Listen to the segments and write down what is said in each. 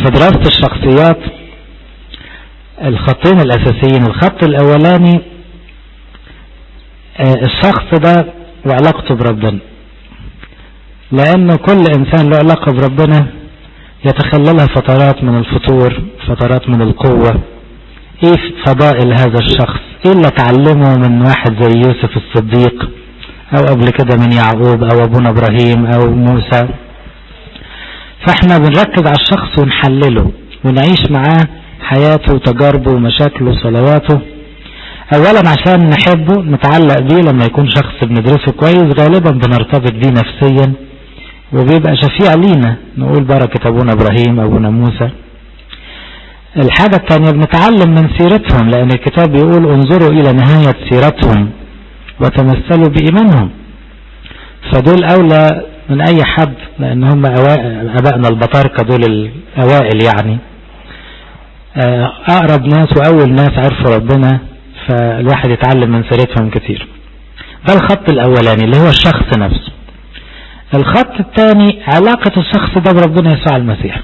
في دراسة الشخصيات الخطين الأساسيين الخط الأولاني الشخص ده وعلاقته بربنا لأن كل إنسان له علاقة بربنا يتخللها فترات من الفطور فترات من القوة ايه فضائل هذا الشخص ايه اللي اتعلمه من واحد زي يوسف الصديق او قبل كده من يعقوب او ابونا ابراهيم او موسى فاحنا بنركز على الشخص ونحلله ونعيش معاه حياته وتجاربه ومشاكله وصلواته اولا عشان نحبه نتعلق بيه لما يكون شخص بندرسه كويس غالبا بنرتبط بيه نفسيا وبيبقى شفيع لينا نقول بركة ابونا ابراهيم ابونا موسى الحاجة الثانية بنتعلم من سيرتهم لان الكتاب بيقول انظروا الى نهاية سيرتهم وتمثلوا بإيمانهم فدول أولى من أي حد لأن هم أبائنا البطاركة دول الأوائل يعني أقرب ناس وأول ناس عرفوا ربنا فالواحد يتعلم من سيرتهم كتير ده الخط الأولاني اللي هو الشخص نفسه الخط الثاني علاقة الشخص ده بربنا يسوع المسيح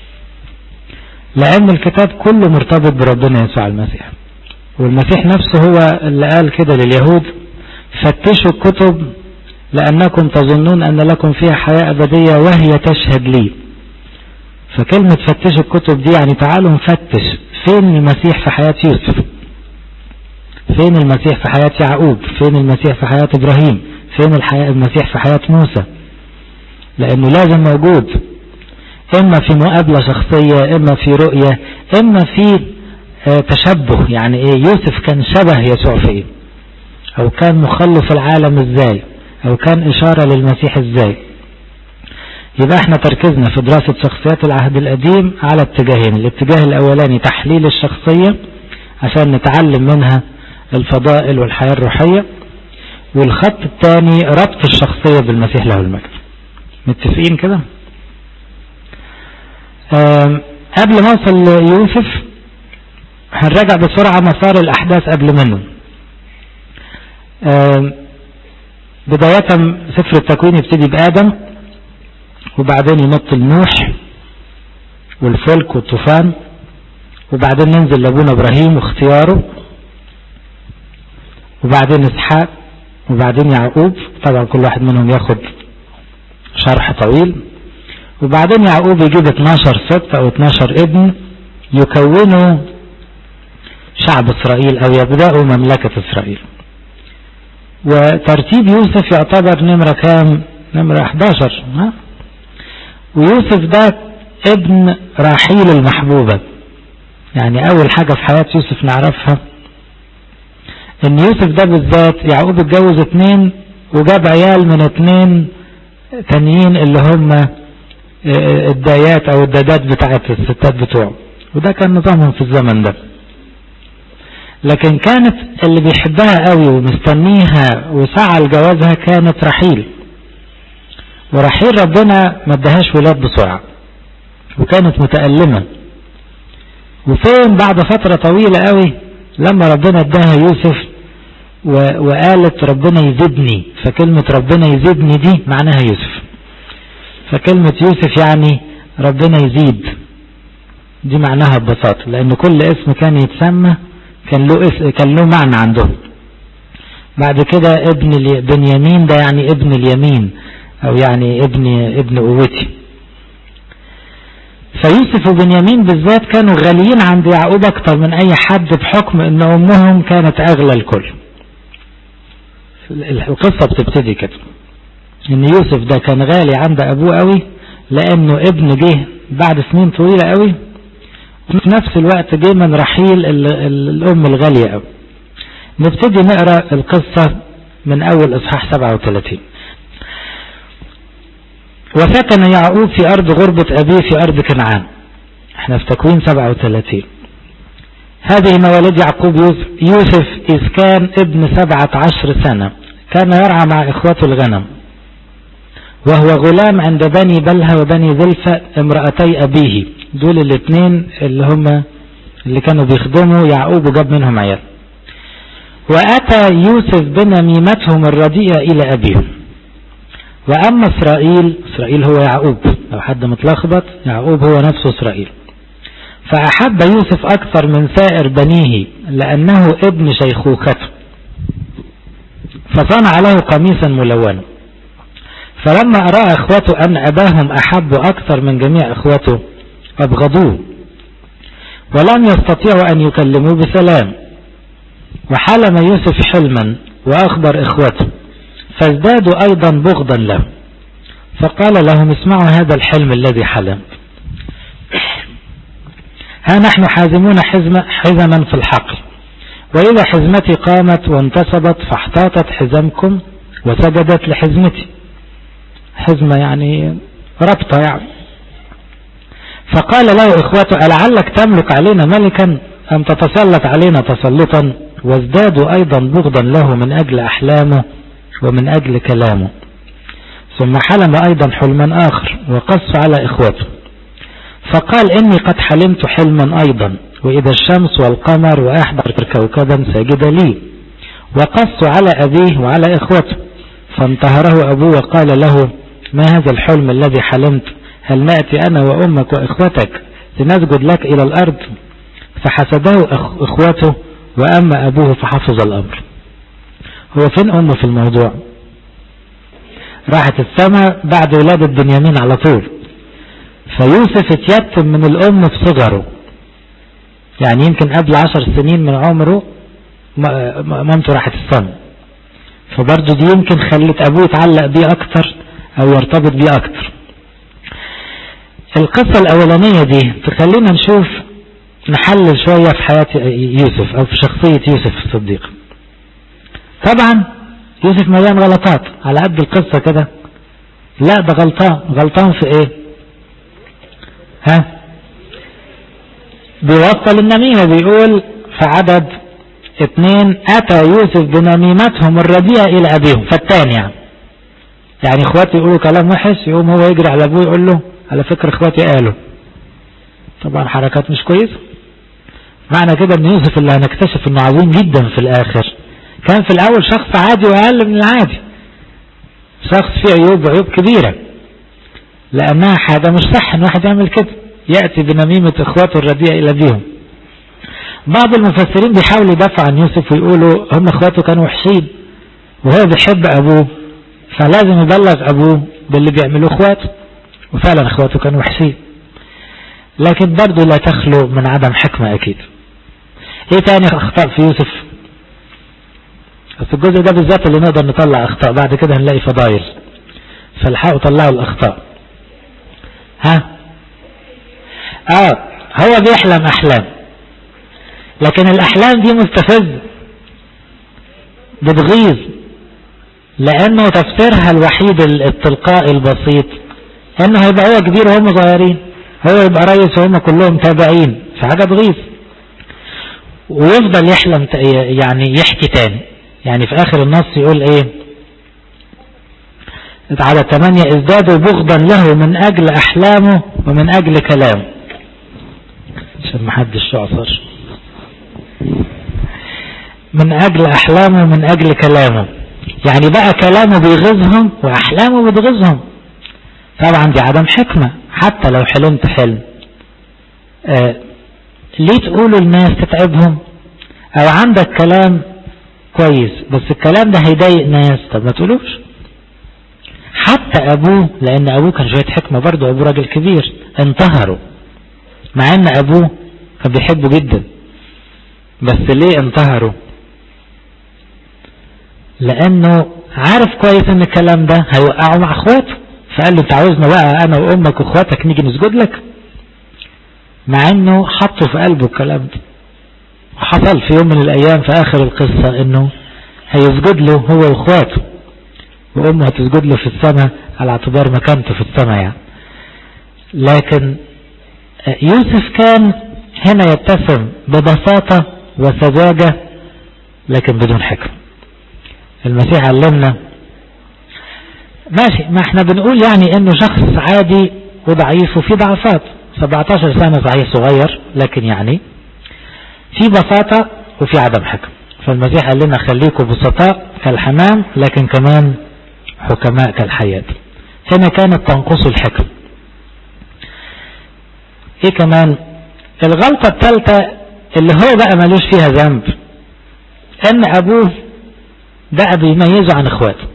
لأن الكتاب كله مرتبط بربنا يسوع المسيح والمسيح نفسه هو اللي قال كده لليهود فتشوا الكتب لأنكم تظنون أن لكم فيها حياة أبدية وهي تشهد لي فكلمة فتشوا الكتب دي يعني تعالوا نفتش فين المسيح في حياة يوسف فين المسيح في حياة يعقوب فين المسيح في حياة إبراهيم فين الحياة المسيح في حياة موسى لأنه لازم موجود إما في مقابلة شخصية إما في رؤية إما في تشبه يعني إيه يوسف كان شبه يسوع في إيه او كان مخلص العالم ازاي او كان اشارة للمسيح ازاي يبقى احنا تركيزنا في دراسة شخصيات العهد القديم على اتجاهين الاتجاه الاولاني تحليل الشخصية عشان نتعلم منها الفضائل والحياة الروحية والخط الثاني ربط الشخصية بالمسيح له المجد متفقين كده قبل ما اوصل ليوسف هنراجع بسرعة مسار الاحداث قبل منه بداية سفر التكوين يبتدي بآدم وبعدين ينط لنوح والفلك والطوفان وبعدين ننزل لابونا ابراهيم واختياره وبعدين اسحاق وبعدين يعقوب طبعا كل واحد منهم ياخد شرح طويل وبعدين يعقوب يجيب 12 سبت او 12 ابن يكونوا شعب اسرائيل او يبدأوا مملكة اسرائيل وترتيب يوسف يعتبر نمرة كام نمرة 11 ها ويوسف ده ابن راحيل المحبوبة يعني اول حاجة في حياة يوسف نعرفها ان يوسف ده بالذات يعقوب اتجوز اتنين وجاب عيال من اتنين تانيين اللي هم الدايات او الدادات بتاعت الستات بتوعه وده كان نظامهم في الزمن ده لكن كانت اللي بيحبها قوي ومستنيها وسعى لجوازها كانت رحيل ورحيل ربنا ما ادهاش ولاد بسرعة وكانت متألمة وفين بعد فترة طويلة قوي لما ربنا اداها يوسف وقالت ربنا يزيدني فكلمة ربنا يزيدني دي معناها يوسف فكلمة يوسف يعني ربنا يزيد دي معناها ببساطة لأن كل اسم كان يتسمى كان له اسم كان له معنى عندهم بعد كده ابن بنيامين ده يعني ابن اليمين او يعني ابن ابن قوتي فيوسف وبنيامين بالذات كانوا غاليين عند يعقوب اكتر من اي حد بحكم ان امهم كانت اغلى الكل القصة بتبتدي كده ان يوسف ده كان غالي عند ابوه قوي لانه ابن جه بعد سنين طويلة قوي وفي نفس الوقت جه من رحيل الام الغالية قوي نبتدي نقرأ القصة من اول اصحاح 37 وسكن يعقوب في ارض غربة ابيه في ارض كنعان احنا في تكوين 37 هذه مواليد يعقوب يوسف إذ كان ابن سبعة عشر سنة كان يرعى مع إخوته الغنم وهو غلام عند بني بلها وبني ذلفة امرأتي أبيه دول الاثنين اللي هم اللي كانوا بيخدموا يعقوب وجاب منهم عيال وأتى يوسف بنميمتهم الرديئة إلى أبيهم وأما إسرائيل إسرائيل هو يعقوب لو حد متلخبط يعقوب هو نفسه إسرائيل فأحب يوسف أكثر من سائر بنيه لأنه ابن شيخوخته فصنع له قميصا ملونا فلما رأى اخوته أن أباهم أحب أكثر من جميع اخوته أبغضوه ولم يستطيعوا أن يكلموه بسلام وحلم يوسف حلما وأخبر إخوته فازدادوا أيضا بغضا له فقال لهم اسمعوا هذا الحلم الذي حلم ها نحن حازمون حزما في الحقل وإذا حزمتي قامت وانتصبت فاحتاطت حزمكم وسجدت لحزمتي حزمة يعني ربطة يعني فقال له إخوته ألعلك تملك علينا ملكا أم تتسلط علينا تسلطا وازدادوا أيضا بغضا له من أجل أحلامه ومن أجل كلامه ثم حلم أيضا حلما آخر وقص على إخوته فقال إني قد حلمت حلما أيضا وإذا الشمس والقمر وأحضر كوكبا ساجد لي وقص على أبيه وعلى إخوته فانتهره أبوه وقال له ما هذا الحلم الذي حلمت هل نأتي أنا وأمك وإخوتك لنسجد لك إلى الأرض فحسده إخوته وأما أبوه فحفظ الأمر هو فين أمه في الموضوع راحت السماء بعد ولادة بنيامين على طول فيوسف اتيتم من الأم في صغره يعني يمكن قبل عشر سنين من عمره مامته راحت السماء فبرضه دي يمكن خلت أبوه يتعلق بيه أكتر أو يرتبط بيه أكتر القصة الأولانية دي تخلينا نشوف نحلل شوية في حياة يوسف أو في شخصية يوسف الصديق طبعا يوسف مليان غلطات على قد القصة كده لا ده غلطان غلطان في ايه ها بيوصل النميمة بيقول في عدد اثنين اتى يوسف بنميمتهم الرديئة الى ابيهم فالتاني يعني يعني اخواتي يقولوا كلام وحش يقوم هو يجري على ابوه يقول له على فكرة اخواتي قالوا طبعا حركات مش كويسة معنى كده ان يوسف اللي هنكتشف انه عظيم جدا في الاخر كان في الاول شخص عادي واقل من العادي شخص فيه عيوب وعيوب كبيرة لانها حاجة مش صح ان واحد يعمل كده يأتي بنميمة اخواته الرديئة الى بيهم بعض المفسرين بيحاولوا يدافعوا عن يوسف ويقولوا هم اخواته كانوا وحشين وهو بيحب ابوه فلازم يبلغ ابوه باللي بيعملوه اخواته وفعلا اخواته كانوا وحشين لكن برضه لا تخلو من عدم حكمة اكيد ايه تاني اخطاء في يوسف في الجزء ده بالذات اللي نقدر نطلع اخطاء بعد كده هنلاقي فضايل فالحقوا طلعوا الاخطاء ها اه هو بيحلم احلام لكن الاحلام دي مستفز بتغيظ لانه تفسيرها الوحيد التلقائي البسيط انه هيبقى هو كبير وهم صغيرين هو يبقى رئيس وهم كلهم تابعين في حاجة تغيظ ويفضل يحلم يعني يحكي تاني يعني في اخر النص يقول ايه على ثمانية ازدادوا بغضا له من اجل احلامه ومن اجل كلامه عشان محدش يعصر من اجل احلامه ومن اجل كلامه يعني بقى كلامه بيغيظهم واحلامه بتغيظهم طبعا دي عدم حكمة حتى لو حلمت حلم آه ليه تقولوا الناس تتعبهم او عندك كلام كويس بس الكلام ده هيضايق ناس طب ما تقولوش حتى ابوه لان ابوه كان شوية حكمة برضه ابوه راجل كبير انتهروا مع ان ابوه كان بيحبه جدا بس ليه انتهروا لانه عارف كويس ان الكلام ده هيوقعه مع اخواته فقال له انت عاوزنا بقى انا وامك واخواتك نيجي نسجد لك مع انه حطه في قلبه الكلام ده حصل في يوم من الايام في اخر القصة انه هيسجد له هو واخواته وامه هتسجد له في السماء على اعتبار مكانته في السماء يعني لكن يوسف كان هنا يتسم ببساطة وسذاجة لكن بدون حكم المسيح علمنا ماشي ما احنا بنقول يعني انه شخص عادي وضعيف وفي ضعفات 17 سنة صحيح صغير لكن يعني في بساطة وفي عدم حكم فالمسيح قال لنا خليكم بسطاء كالحمام لكن كمان حكماء كالحياة هنا كانت تنقص الحكم ايه كمان الغلطة الثالثة اللي هو بقى ملوش فيها ذنب ان ابوه بقى بيميزه عن اخواته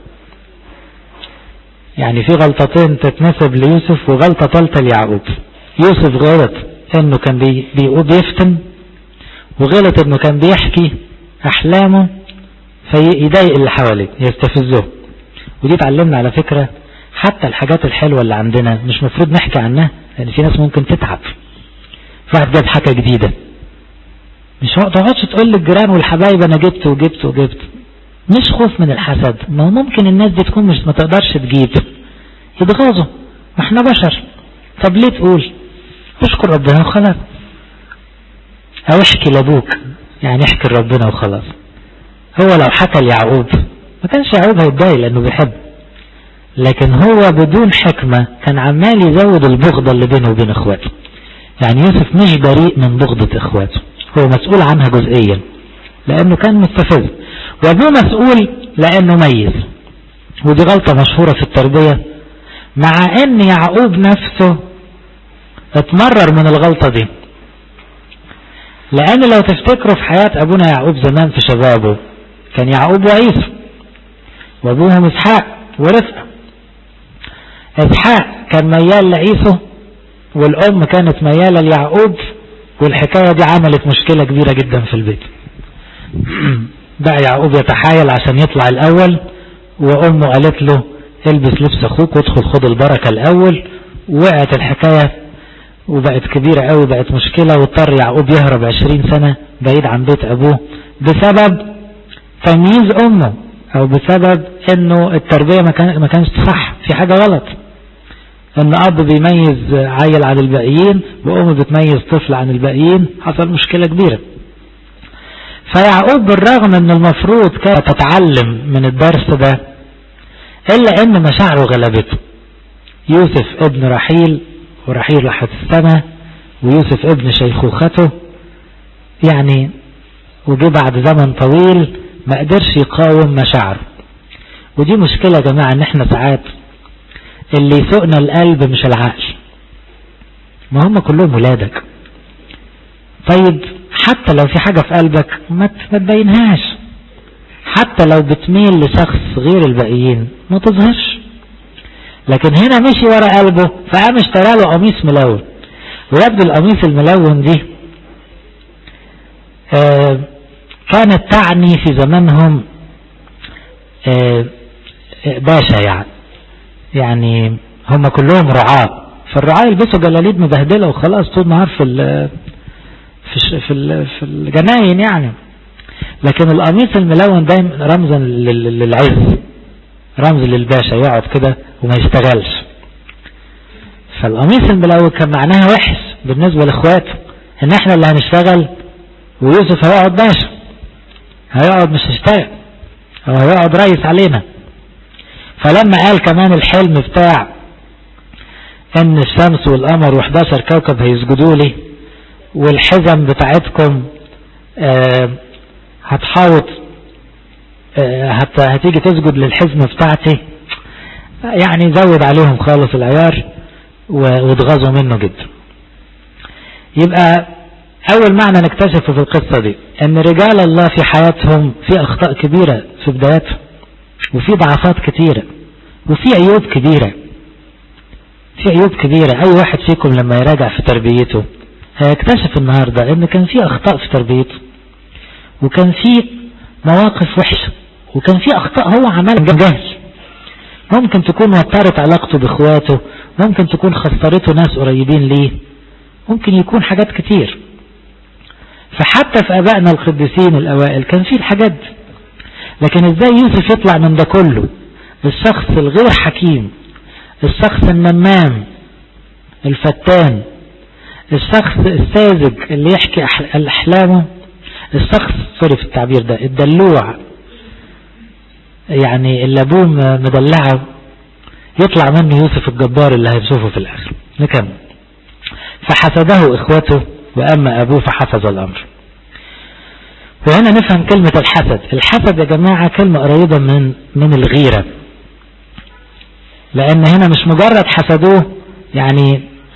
يعني في غلطتين تتنسب ليوسف وغلطة ثالثة ليعقوب يوسف غلط انه كان بي بيفتن وغلط انه كان بيحكي احلامه فيضايق اللي حواليه يستفزه ودي اتعلمنا على فكرة حتى الحاجات الحلوة اللي عندنا مش مفروض نحكي عنها لان في ناس ممكن تتعب في واحد جاب حاجة جديدة مش تقعدش تقول للجيران والحبايب انا جبت وجبت وجبت مش خوف من الحسد ما هو ممكن الناس دي تكون مش ما تقدرش تجيب يتغاظوا ما احنا بشر طب ليه تقول اشكر ربنا وخلاص او احكي لابوك يعني احكي لربنا وخلاص هو لو حكى ليعقوب ما كانش يعقوب هيتضايق لانه بيحب لكن هو بدون حكمة كان عمال يزود البغضة اللي بينه وبين اخواته يعني يوسف مش بريء من بغضة اخواته هو مسؤول عنها جزئيا لانه كان مستفز وابوه مسؤول لانه ميز ودي غلطة مشهورة في التربية مع ان يعقوب نفسه اتمرر من الغلطة دي لان لو تفتكروا في حياة ابونا يعقوب زمان في شبابه كان يعقوب وعيسى وابوهم اسحاق ورفقة اسحاق كان ميال لعيسى والام كانت ميالة ليعقوب والحكاية دي عملت مشكلة كبيرة جدا في البيت بقى يعقوب يتحايل عشان يطلع الاول وامه قالت له البس لبس اخوك وادخل خد البركة الاول وقعت الحكاية وبقت كبيرة قوي بقت مشكلة واضطر يعقوب يهرب عشرين سنة بعيد عن بيت ابوه بسبب تمييز امه او بسبب انه التربية ما, كان ما كانش صح في حاجة غلط ان اب بيميز عيل عن الباقيين وام بتميز طفل عن الباقيين حصل مشكلة كبيرة فيعقوب بالرغم ان المفروض كانت تتعلم من الدرس ده الا ان مشاعره غلبته يوسف ابن رحيل ورحيل راحت السماء ويوسف ابن شيخوخته يعني وجه بعد زمن طويل ما قدرش يقاوم مشاعره ودي مشكلة يا جماعة ان احنا ساعات اللي يسوقنا القلب مش العقل ما هم كلهم ولادك طيب حتى لو في حاجة في قلبك ما تبينهاش حتى لو بتميل لشخص غير الباقيين ما تظهرش لكن هنا مشي ورا قلبه فقام اشترى له قميص ملون ويبدو القميص الملون دي آه كانت تعني في زمانهم آه باشا يعني يعني هم كلهم رعاة فالرعاة يلبسوا جلاليب مبهدلة وخلاص طول النهار في ال في في في الجناين يعني لكن القميص الملون دايما رمزا للعز رمز للباشا يقعد كده وما يشتغلش فالقميص الملون كان معناها وحش بالنسبة لاخواته ان احنا اللي هنشتغل ويوسف هيقعد باشا هيقعد مش هيشتغل او هيقعد رئيس علينا فلما قال كمان الحلم بتاع ان الشمس والقمر و11 كوكب هيسجدوا لي والحزم بتاعتكم آه هتحاوط آه هت هتيجي تسجد للحزم بتاعتي يعني زود عليهم خالص العيار واتغاظوا منه جدا يبقى اول معنى نكتشفه في القصة دي ان رجال الله في حياتهم في اخطاء كبيرة في بداياتهم وفي ضعفات كتيرة وفي عيوب كبيرة في عيوب كبيرة اي واحد فيكم لما يراجع في تربيته هيكتشف النهاردة ان كان في اخطاء في تربيته وكان في مواقف وحشة وكان في اخطاء هو عملها جهل ممكن تكون وترت علاقته باخواته ممكن تكون خسرته ناس قريبين ليه ممكن يكون حاجات كتير فحتى في ابائنا القديسين الاوائل كان في الحاجات دي لكن ازاي يوسف يطلع من ده كله الشخص الغير حكيم الشخص النمام الفتان الشخص الساذج اللي يحكي احلامه الشخص سوري في التعبير ده الدلوع يعني اللي ابوه مدلعه يطلع منه يوسف الجبار اللي هنشوفه في الاخر نكمل فحسده اخوته واما ابوه فحفظ الامر وهنا نفهم كلمة الحسد الحسد يا جماعة كلمة قريبة من من الغيرة لأن هنا مش مجرد حسدوه يعني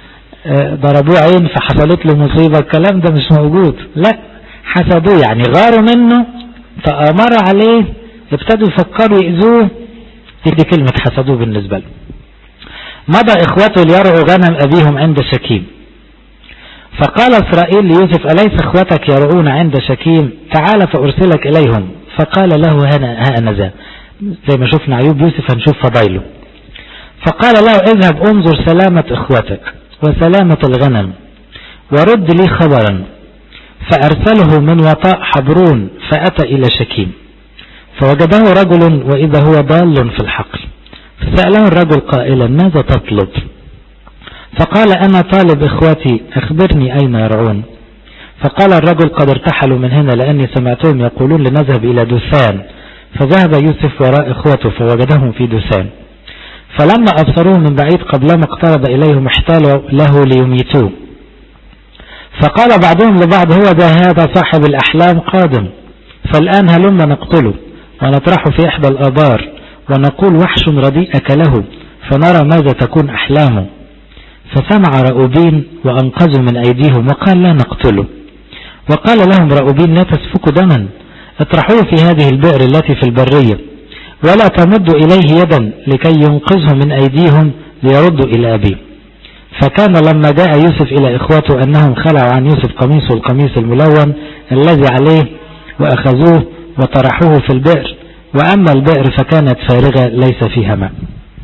ضربوه عين فحصلت له مصيبة الكلام ده مش موجود لا حسدوه يعني غاروا منه تآمروا عليه ابتدوا يفكروا يأذوه دي كلمة حسدوه بالنسبة له مضى إخوته ليرعوا غنم أبيهم عند شكيم فقال إسرائيل ليوسف أليس إخوتك يرعون عند شكيم تعال فأرسلك إليهم فقال له هنا ها أنا ذا زي ما شفنا عيوب يوسف هنشوف فضايله فقال له اذهب انظر سلامة إخوتك وسلامة الغنم ورد لي خبرا فأرسله من وطاء حبرون فأتى إلى شكيم فوجده رجل وإذا هو ضال في الحقل فسأله الرجل قائلا ماذا تطلب فقال أنا طالب إخوتي أخبرني أين يرعون فقال الرجل قد ارتحلوا من هنا لأني سمعتهم يقولون لنذهب إلى دوسان فذهب يوسف وراء إخوته فوجدهم في دوسان فلما أبصروه من بعيد قبلما اقترب إليهم احتالوا له ليميتوه فقال بعضهم لبعض هو ذا هذا صاحب الأحلام قادم فالآن هلما نقتله ونطرحه في إحدى الآبار ونقول وحش رديء أكله فنرى ماذا تكون أحلامه فسمع رأوبين وأنقذوا من أيديهم وقال لا نقتله وقال لهم رأوبين لا تسفكوا دما اطرحوه في هذه البئر التي في البرية ولا تمدوا إليه يدا لكي ينقذه من أيديهم ليردوا إلى أبيه فكان لما جاء يوسف إلى إخوته أنهم خلعوا عن يوسف قميصه القميص الملون الذي عليه وأخذوه وطرحوه في البئر وأما البئر فكانت فارغة ليس فيها ماء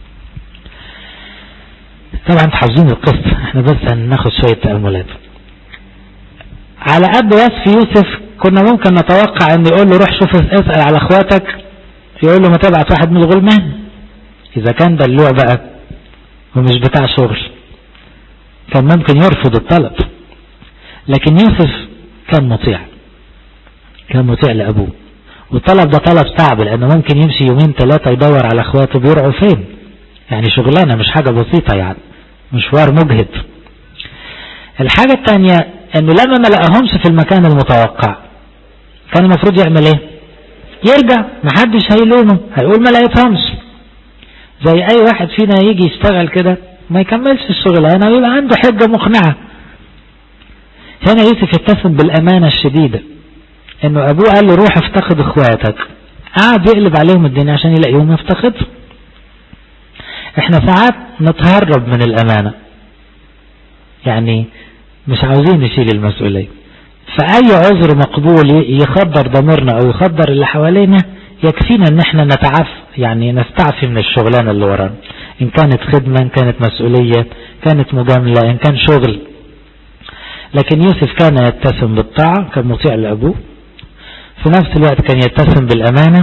طبعا تحفظون القصة احنا بس هناخد شوية تأملات على قد وصف يوسف كنا ممكن نتوقع ان يقول له روح شوف اسأل على اخواتك يقول له ما تبعت واحد من الغلمان اذا كان دلوع بقى ومش بتاع شغل كان ممكن يرفض الطلب لكن يوسف كان مطيع كان مطيع لأبوه والطلب ده طلب صعب لأنه ممكن يمشي يومين ثلاثة يدور على اخواته بيرعوا فين يعني شغلانة مش حاجة بسيطة يعني مشوار مجهد الحاجة الثانية انه لما ما لقاهمش في المكان المتوقع كان المفروض يعمل ايه يرجع محدش هيلومه هيقول ما لقيتهمش زي اي واحد فينا يجي يشتغل كده ما يكملش الشغل هنا ويبقى عنده حجة مقنعة هنا يوسف يتسم بالامانة الشديدة انه ابوه قال له روح افتقد اخواتك قعد يقلب عليهم الدنيا عشان يلاقيهم يفتقدوا احنا ساعات نتهرب من الامانة يعني مش عاوزين نشيل المسؤولية فأي عذر مقبول يخدر ضميرنا أو يخدر اللي حوالينا يكفينا ان احنا نتعف يعني نستعفي من الشغلانة اللي ورانا ان كانت خدمة ان كانت مسؤولية كانت مجاملة ان كان شغل لكن يوسف كان يتسم بالطاعة كان مطيع لأبوه في نفس الوقت كان يتسم بالأمانة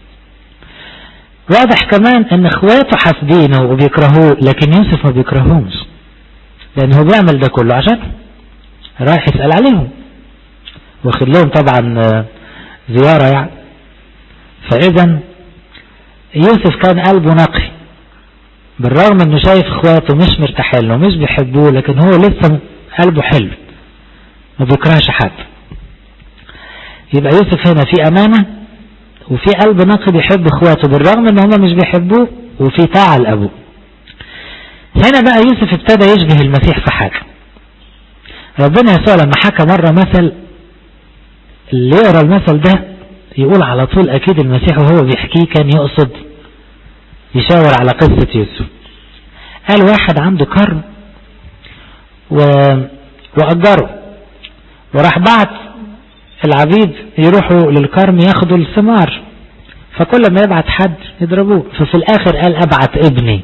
واضح كمان ان اخواته حاسدينه وبيكرهوه لكن يوسف ما بيكرههمش لان هو بيعمل ده كله عشان رايح يسأل عليهم واخد لهم طبعا زيارة يعني فاذا يوسف كان قلبه نقي بالرغم انه شايف اخواته مش مرتاحين له مش بيحبوه لكن هو لسه قلبه حلو ما بيكرهش حد يبقى يوسف هنا في امانه وفي قلب نقي بيحب اخواته بالرغم ان هم مش بيحبوه وفي طاعة لأبوه هنا بقى يوسف ابتدى يشبه المسيح في حاجة ربنا يسوع لما حكى مرة مثل اللي يقرا المثل ده يقول على طول اكيد المسيح وهو بيحكيه كان يقصد يشاور على قصة يوسف قال واحد عنده كرم و... وأجره وراح بعت العبيد يروحوا للكرم ياخدوا الثمار فكل ما يبعت حد يضربوه ففي الاخر قال ابعت ابني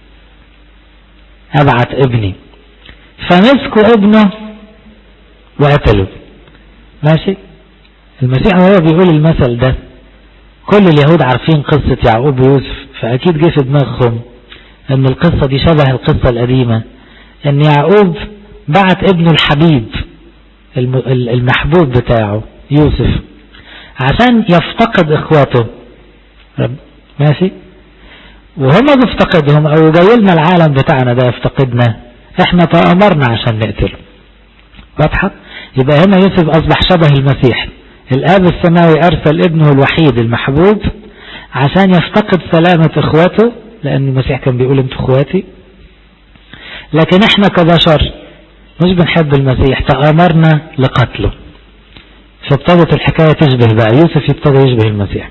ابعت ابني فمسكوا ابنه وقتلوا ماشي المسيح وهو بيقول المثل ده كل اليهود عارفين قصة يعقوب ويوسف فأكيد جه في دماغهم أن القصة دي شبه القصة القديمة أن يعقوب بعت ابنه الحبيب المحبوب بتاعه يوسف عشان يفتقد اخواته رب ماشي وهما بيفتقدهم او جاي لنا العالم بتاعنا ده يفتقدنا احنا تأمرنا عشان نقتله واضحة يبقى هنا يوسف اصبح شبه المسيح الاب السماوي ارسل ابنه الوحيد المحبوب عشان يفتقد سلامة اخواته لان المسيح كان بيقول انتوا اخواتي لكن احنا كبشر مش بنحب المسيح تآمرنا لقتله فابتدت الحكاية تشبه بقى يوسف يبتدى يشبه المسيح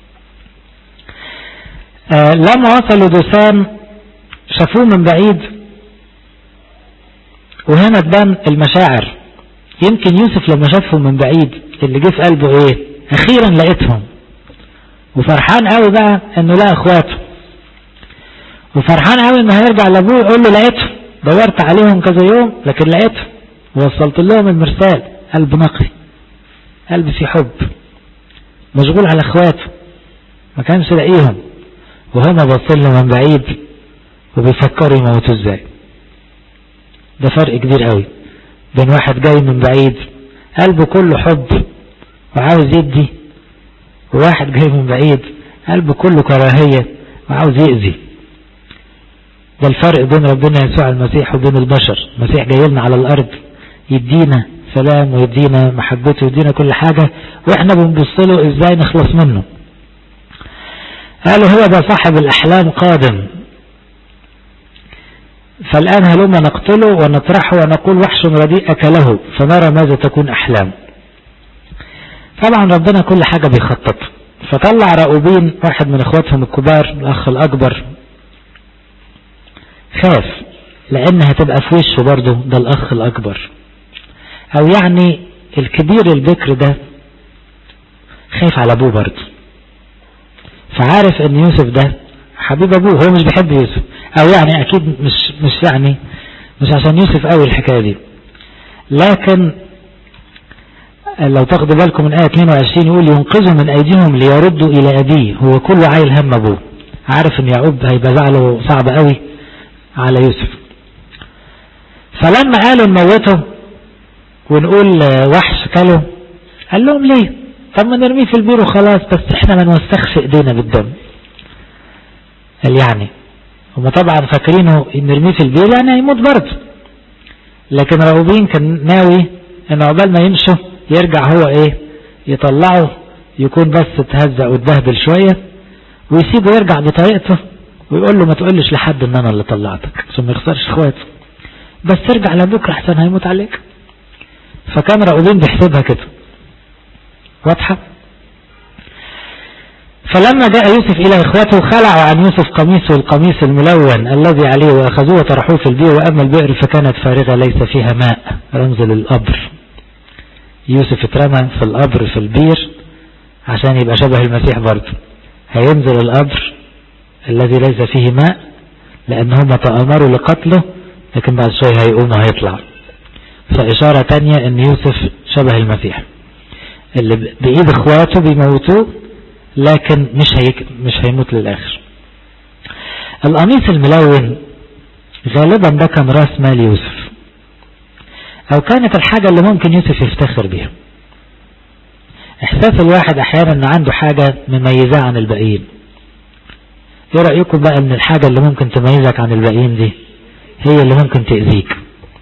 آه لما وصلوا دوسان شافوه من بعيد وهنا تبان المشاعر يمكن يوسف لما شافهم من بعيد اللي جه في قلبه ايه اخيرا لقيتهم وفرحان قوي بقى انه لقى اخواته وفرحان قوي انه هيرجع لابوه يقول له لقيتهم دورت عليهم كذا يوم لكن لقيتهم ووصلت لهم المرسال قلب نقي قلب في حب مشغول على اخواته ما كانش لاقيهم وهما باصين له من بعيد وبيفكروا يموتوا ازاي ده فرق كبير قوي بين واحد جاي من بعيد قلبه كله حب وعاوز يدي وواحد جاي من بعيد قلبه كله كراهية وعاوز يأذي ده الفرق بين ربنا يسوع المسيح وبين البشر المسيح جاي لنا على الأرض يدينا سلام ويدينا محبته ويدينا كل حاجة واحنا بنبص له ازاي نخلص منه قالوا هو ده صاحب الأحلام قادم فالآن هلما نقتله ونطرحه ونقول وحش رديء أكله فنرى ماذا تكون أحلام طبعا ربنا كل حاجة بيخطط فطلع راؤوبين واحد من اخواتهم الكبار الاخ الاكبر خاف لان هتبقى في وشه برضه ده الاخ الاكبر او يعني الكبير البكر ده خايف على ابوه برضه فعارف ان يوسف ده حبيب ابوه هو مش بيحب يوسف او يعني اكيد مش مش يعني مش عشان يوسف قوي الحكايه دي لكن لو تاخدوا بالكم من آية 22 يقول ينقذوا من أيديهم ليردوا إلى أبيه هو كله عايل هم أبوه عارف إن يعقوب هيبقى زعله صعب قوي على يوسف فلما قالوا نموته ونقول وحش كله قال لهم ليه طب ما نرميه في البير وخلاص بس احنا ما نوسخش ايدينا بالدم قال يعني هم طبعا فاكرينه نرميه في البير يعني هيموت برضه لكن راؤوبين كان ناوي ان عقبال ما يمشوا يرجع هو ايه يطلعه يكون بس اتهزق واتبهدل شوية ويسيبه يرجع بطريقته ويقول له ما تقولش لحد ان انا اللي طلعتك عشان ما يخسرش اخواته بس ارجع لابوك احسن هيموت عليك فكان راؤوبين بيحسبها كده واضحة فلما جاء يوسف إلى إخوته خلعوا عن يوسف قميصه القميص الملون الذي عليه وأخذوه وطرحوه في البئر وأما البئر فكانت فارغة ليس فيها ماء رمز للقبر يوسف اترمى في القبر في البير عشان يبقى شبه المسيح برضه هينزل القبر الذي ليس فيه ماء لأن هم تآمروا لقتله لكن بعد شوية هيقوم وهيطلع فإشارة تانية أن يوسف شبه المسيح اللي بإيد إخواته بيموتوه لكن مش هيك مش هيموت للآخر القميص الملون غالبا ده كان راس مال يوسف او كانت الحاجة اللي ممكن يوسف يفتخر بيها احساس الواحد احيانا ان عنده حاجة مميزة عن الباقيين ايه رأيكم بقى ان الحاجة اللي ممكن تميزك عن الباقيين دي هي اللي ممكن تأذيك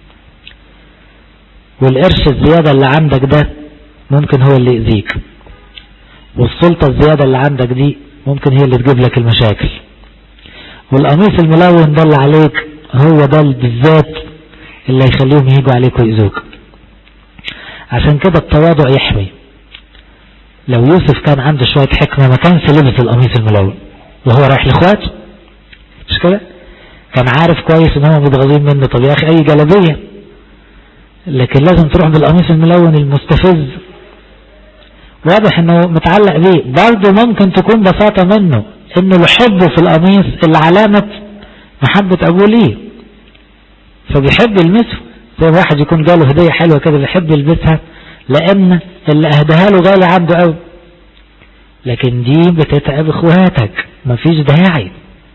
والقرش الزيادة اللي عندك ده ممكن هو اللي يأذيك والسلطة الزيادة اللي عندك دي ممكن هي اللي تجيب لك المشاكل والقميص الملون ده اللي عليك هو ده بالذات اللي هيخليهم يجوا عليك ويأذوك عشان كده التواضع يحمي لو يوسف كان عنده شوية حكمة ما كانش لبس القميص الملون وهو رايح لاخواته مش كده كان عارف كويس ان هم متغاظين منه طب يا اخي اي جلبية لكن لازم تروح بالقميص الملون المستفز واضح انه متعلق بيه برضه ممكن تكون بساطة منه انه الحب في القميص اللي علامة محبة ابوه ليه فبيحب يلمسه زي واحد يكون جاله هدية حلوة كده بيحب يلبسها لان اللي اهداها له غالي عنده قوي لكن دي بتتعب اخواتك مفيش داعي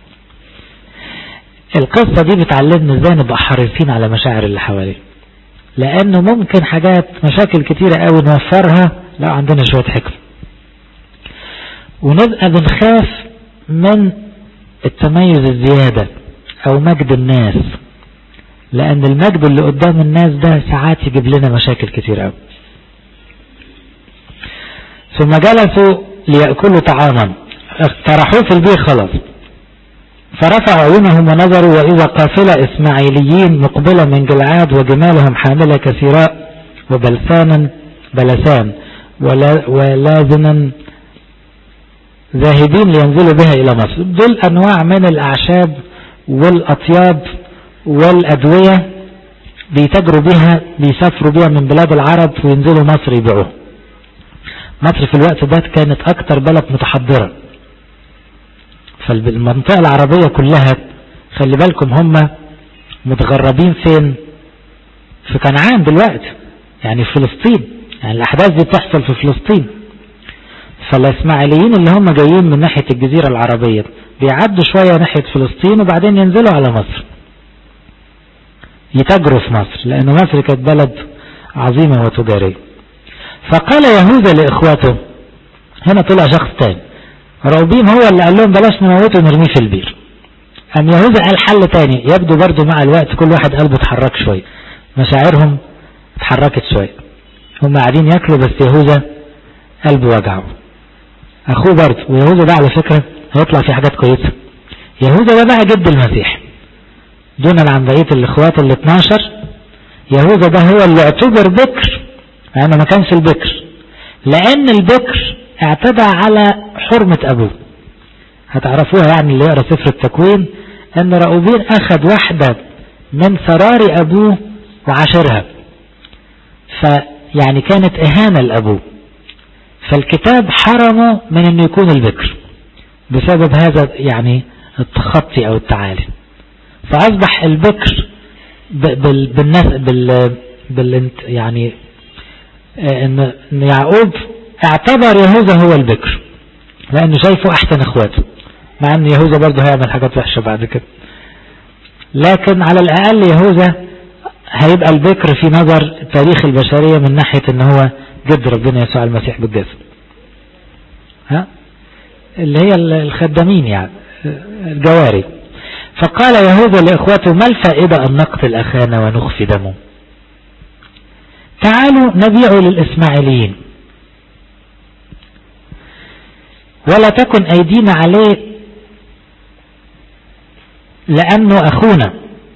القصة دي بتعلمنا ازاي نبقى حريصين على مشاعر اللي حوالينا لانه ممكن حاجات مشاكل كتيرة قوي نوفرها لو عندنا شوية حكم ونبقى بنخاف من التميز الزيادة او مجد الناس لان المجد اللي قدام الناس ده ساعات يجيب لنا مشاكل كتير قوي ثم جلسوا ليأكلوا طعاما طرحوه في البير خلاص فرفع عيونهم ونظروا وإذا قافلة إسماعيليين مقبلة من جلعاد وجمالهم حاملة كثيراء وبلسانا بلسان ولازنا ذاهبين لينزلوا بها إلى مصر دول أنواع من الأعشاب والأطياب والأدوية بيتجروا بها بيسافروا بها من بلاد العرب وينزلوا مصر يبيعوها مصر في الوقت ده كانت أكتر بلد متحضرة فالمنطقة العربية كلها خلي بالكم هم متغربين فين في كنعان دلوقتي يعني في فلسطين يعني الأحداث دي بتحصل في فلسطين فالإسماعيليين اللي هم جايين من ناحية الجزيرة العربية بيعدوا شوية ناحية فلسطين وبعدين ينزلوا على مصر يتاجروا في مصر لأن مصر كانت بلد عظيمة وتجارية فقال يهوذا لإخواته هنا طلع شخص تاني راوبين هو اللي قال لهم بلاش نموته ونرميه في البير أم يهوذا قال حل تاني يبدو برضو مع الوقت كل واحد قلبه اتحرك شوية مشاعرهم اتحركت شوية هم قاعدين ياكلوا بس يهوذا قلبه وجعه اخوه برضه ويهوذا ده على فكرة هيطلع فيه حاجات كويسة يهوذا ده بقى جد المسيح دونا عن بقية الاخوات ال 12 يهوذا ده هو اللي اعتبر بكر لانه ما كانش البكر لان البكر اعتدى على حرمة ابوه هتعرفوها يعني اللي يقرا سفر التكوين ان راؤوبين اخذ واحدة من سرار ابوه وعاشرها فيعني كانت اهانة لابوه فالكتاب حرمه من انه يكون البكر بسبب هذا يعني التخطي او التعالي فاصبح البكر بالناس بال بال يعني ان يعقوب اعتبر يهوذا هو البكر لانه شايفه احسن اخواته مع ان يهوذا برضه هيعمل حاجات وحشه بعد كده لكن على الاقل يهوذا هيبقى البكر في نظر تاريخ البشريه من ناحيه ان هو جد ربنا يسوع المسيح بالجسد ها اللي هي الخدامين يعني الجواري فقال يهوذا لإخوته ما الفائدة أن نقتل أخانا ونخفي دمه تعالوا نبيع للإسماعيليين ولا تكن أيدينا عليه لأنه أخونا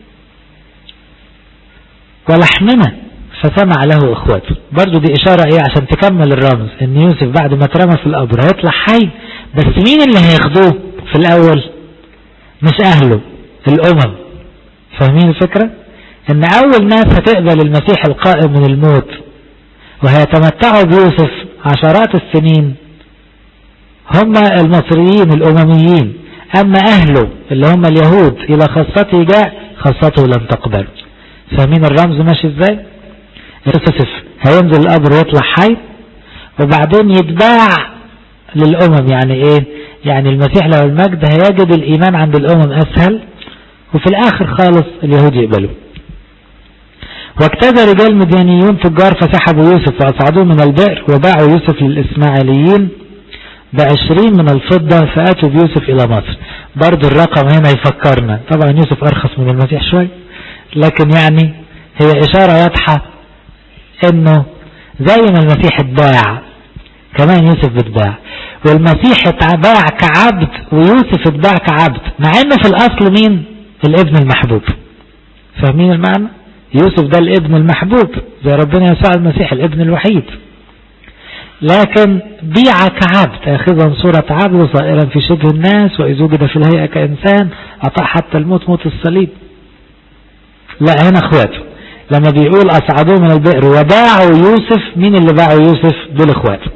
ولحمنا فسمع له اخواته برضو دي اشارة ايه عشان تكمل الرمز ان يوسف بعد ما اترمى في القبر هيطلع حي بس مين اللي هياخدوه في الاول مش اهله الامم فاهمين الفكرة ان اول ناس هتقبل المسيح القائم من الموت وهيتمتعوا بيوسف عشرات السنين هم المصريين الامميين اما اهله اللي هم اليهود الى خاصته جاء خاصته لم تقبل فاهمين الرمز ماشي ازاي يوسف هينزل القبر ويطلع حي وبعدين يتباع للأمم يعني ايه يعني المسيح له المجد هيجد الإيمان عند الأمم أسهل وفي الآخر خالص اليهود يقبلوا واجتاز رجال مديانيون تجار فسحبوا يوسف وأصعدوه من البئر وباعوا يوسف للإسماعيليين بعشرين من الفضة فأتوا بيوسف إلى مصر برضو الرقم هنا يفكرنا طبعا يوسف أرخص من المسيح شوي لكن يعني هي إشارة واضحة انه زي ما المسيح اتباع كمان يوسف اتباع والمسيح اتباع كعبد ويوسف اتباع كعبد مع انه في الاصل مين الابن المحبوب فاهمين المعنى يوسف ده الابن المحبوب زي ربنا يسوع المسيح الابن الوحيد لكن بيع كعبد اخذا صورة عبد صائرا في شبه الناس واذ وجد في الهيئة كانسان اطاع حتى الموت موت الصليب لا هنا اخواته لما بيقول أصعدوه من البئر وباعوا يوسف مين اللي باعوا يوسف دول اخواته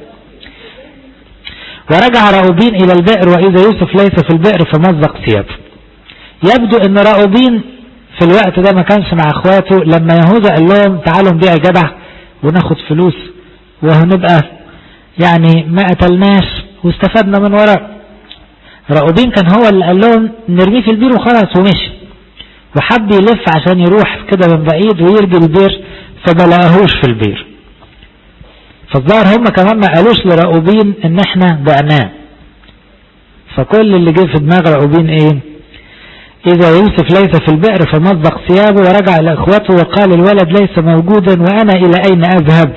ورجع راؤوبين إلى البئر وإذا يوسف ليس في البئر فمزق ثيابه يبدو أن راؤوبين في الوقت ده ما كانش مع اخواته لما يهوذا قال لهم تعالوا نبيع جدع وناخد فلوس وهنبقى يعني ما قتلناش واستفدنا من وراء راؤوبين كان هو اللي قال لهم نرميه في البير وخلاص ومشي وحب يلف عشان يروح كده من بعيد ويرجي البير فما لقاهوش في البير فالظاهر هم كمان ما قالوش لراؤوبين ان احنا بعناه فكل اللي جه في دماغ راؤوبين ايه اذا يوسف ليس في البئر فمزق ثيابه ورجع الى اخوته وقال الولد ليس موجودا وانا الى اين اذهب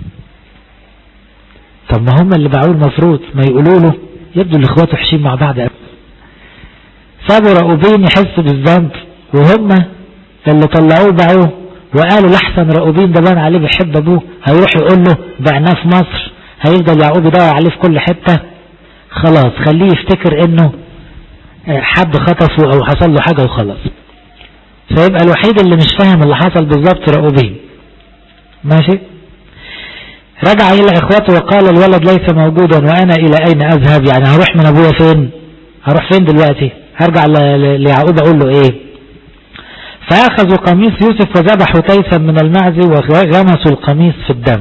طب ما هم اللي باعوه المفروض ما يقولوا له يبدو الاخوات وحشين مع بعض سابوا رأوبين يحسوا بالذنب وهم اللي طلعوه باعوه وقالوا لحسن رأوبين ده بان عليه بيحب ابوه هيروح يقول له بعناه في مصر هيفضل يعقوب يدور عليه في كل حتة خلاص خليه يفتكر انه حد خطفه او حصل له حاجة وخلاص فيبقى الوحيد اللي مش فاهم اللي حصل بالظبط رأوبين ماشي رجع الى اخواته وقال الولد ليس موجودا وانا الى اين اذهب يعني هروح من ابويا فين هروح فين دلوقتي هرجع ليعقوب اقول له ايه فاخذوا قميص يوسف وذبحوا تيسا من المعز وغمسوا القميص في الدم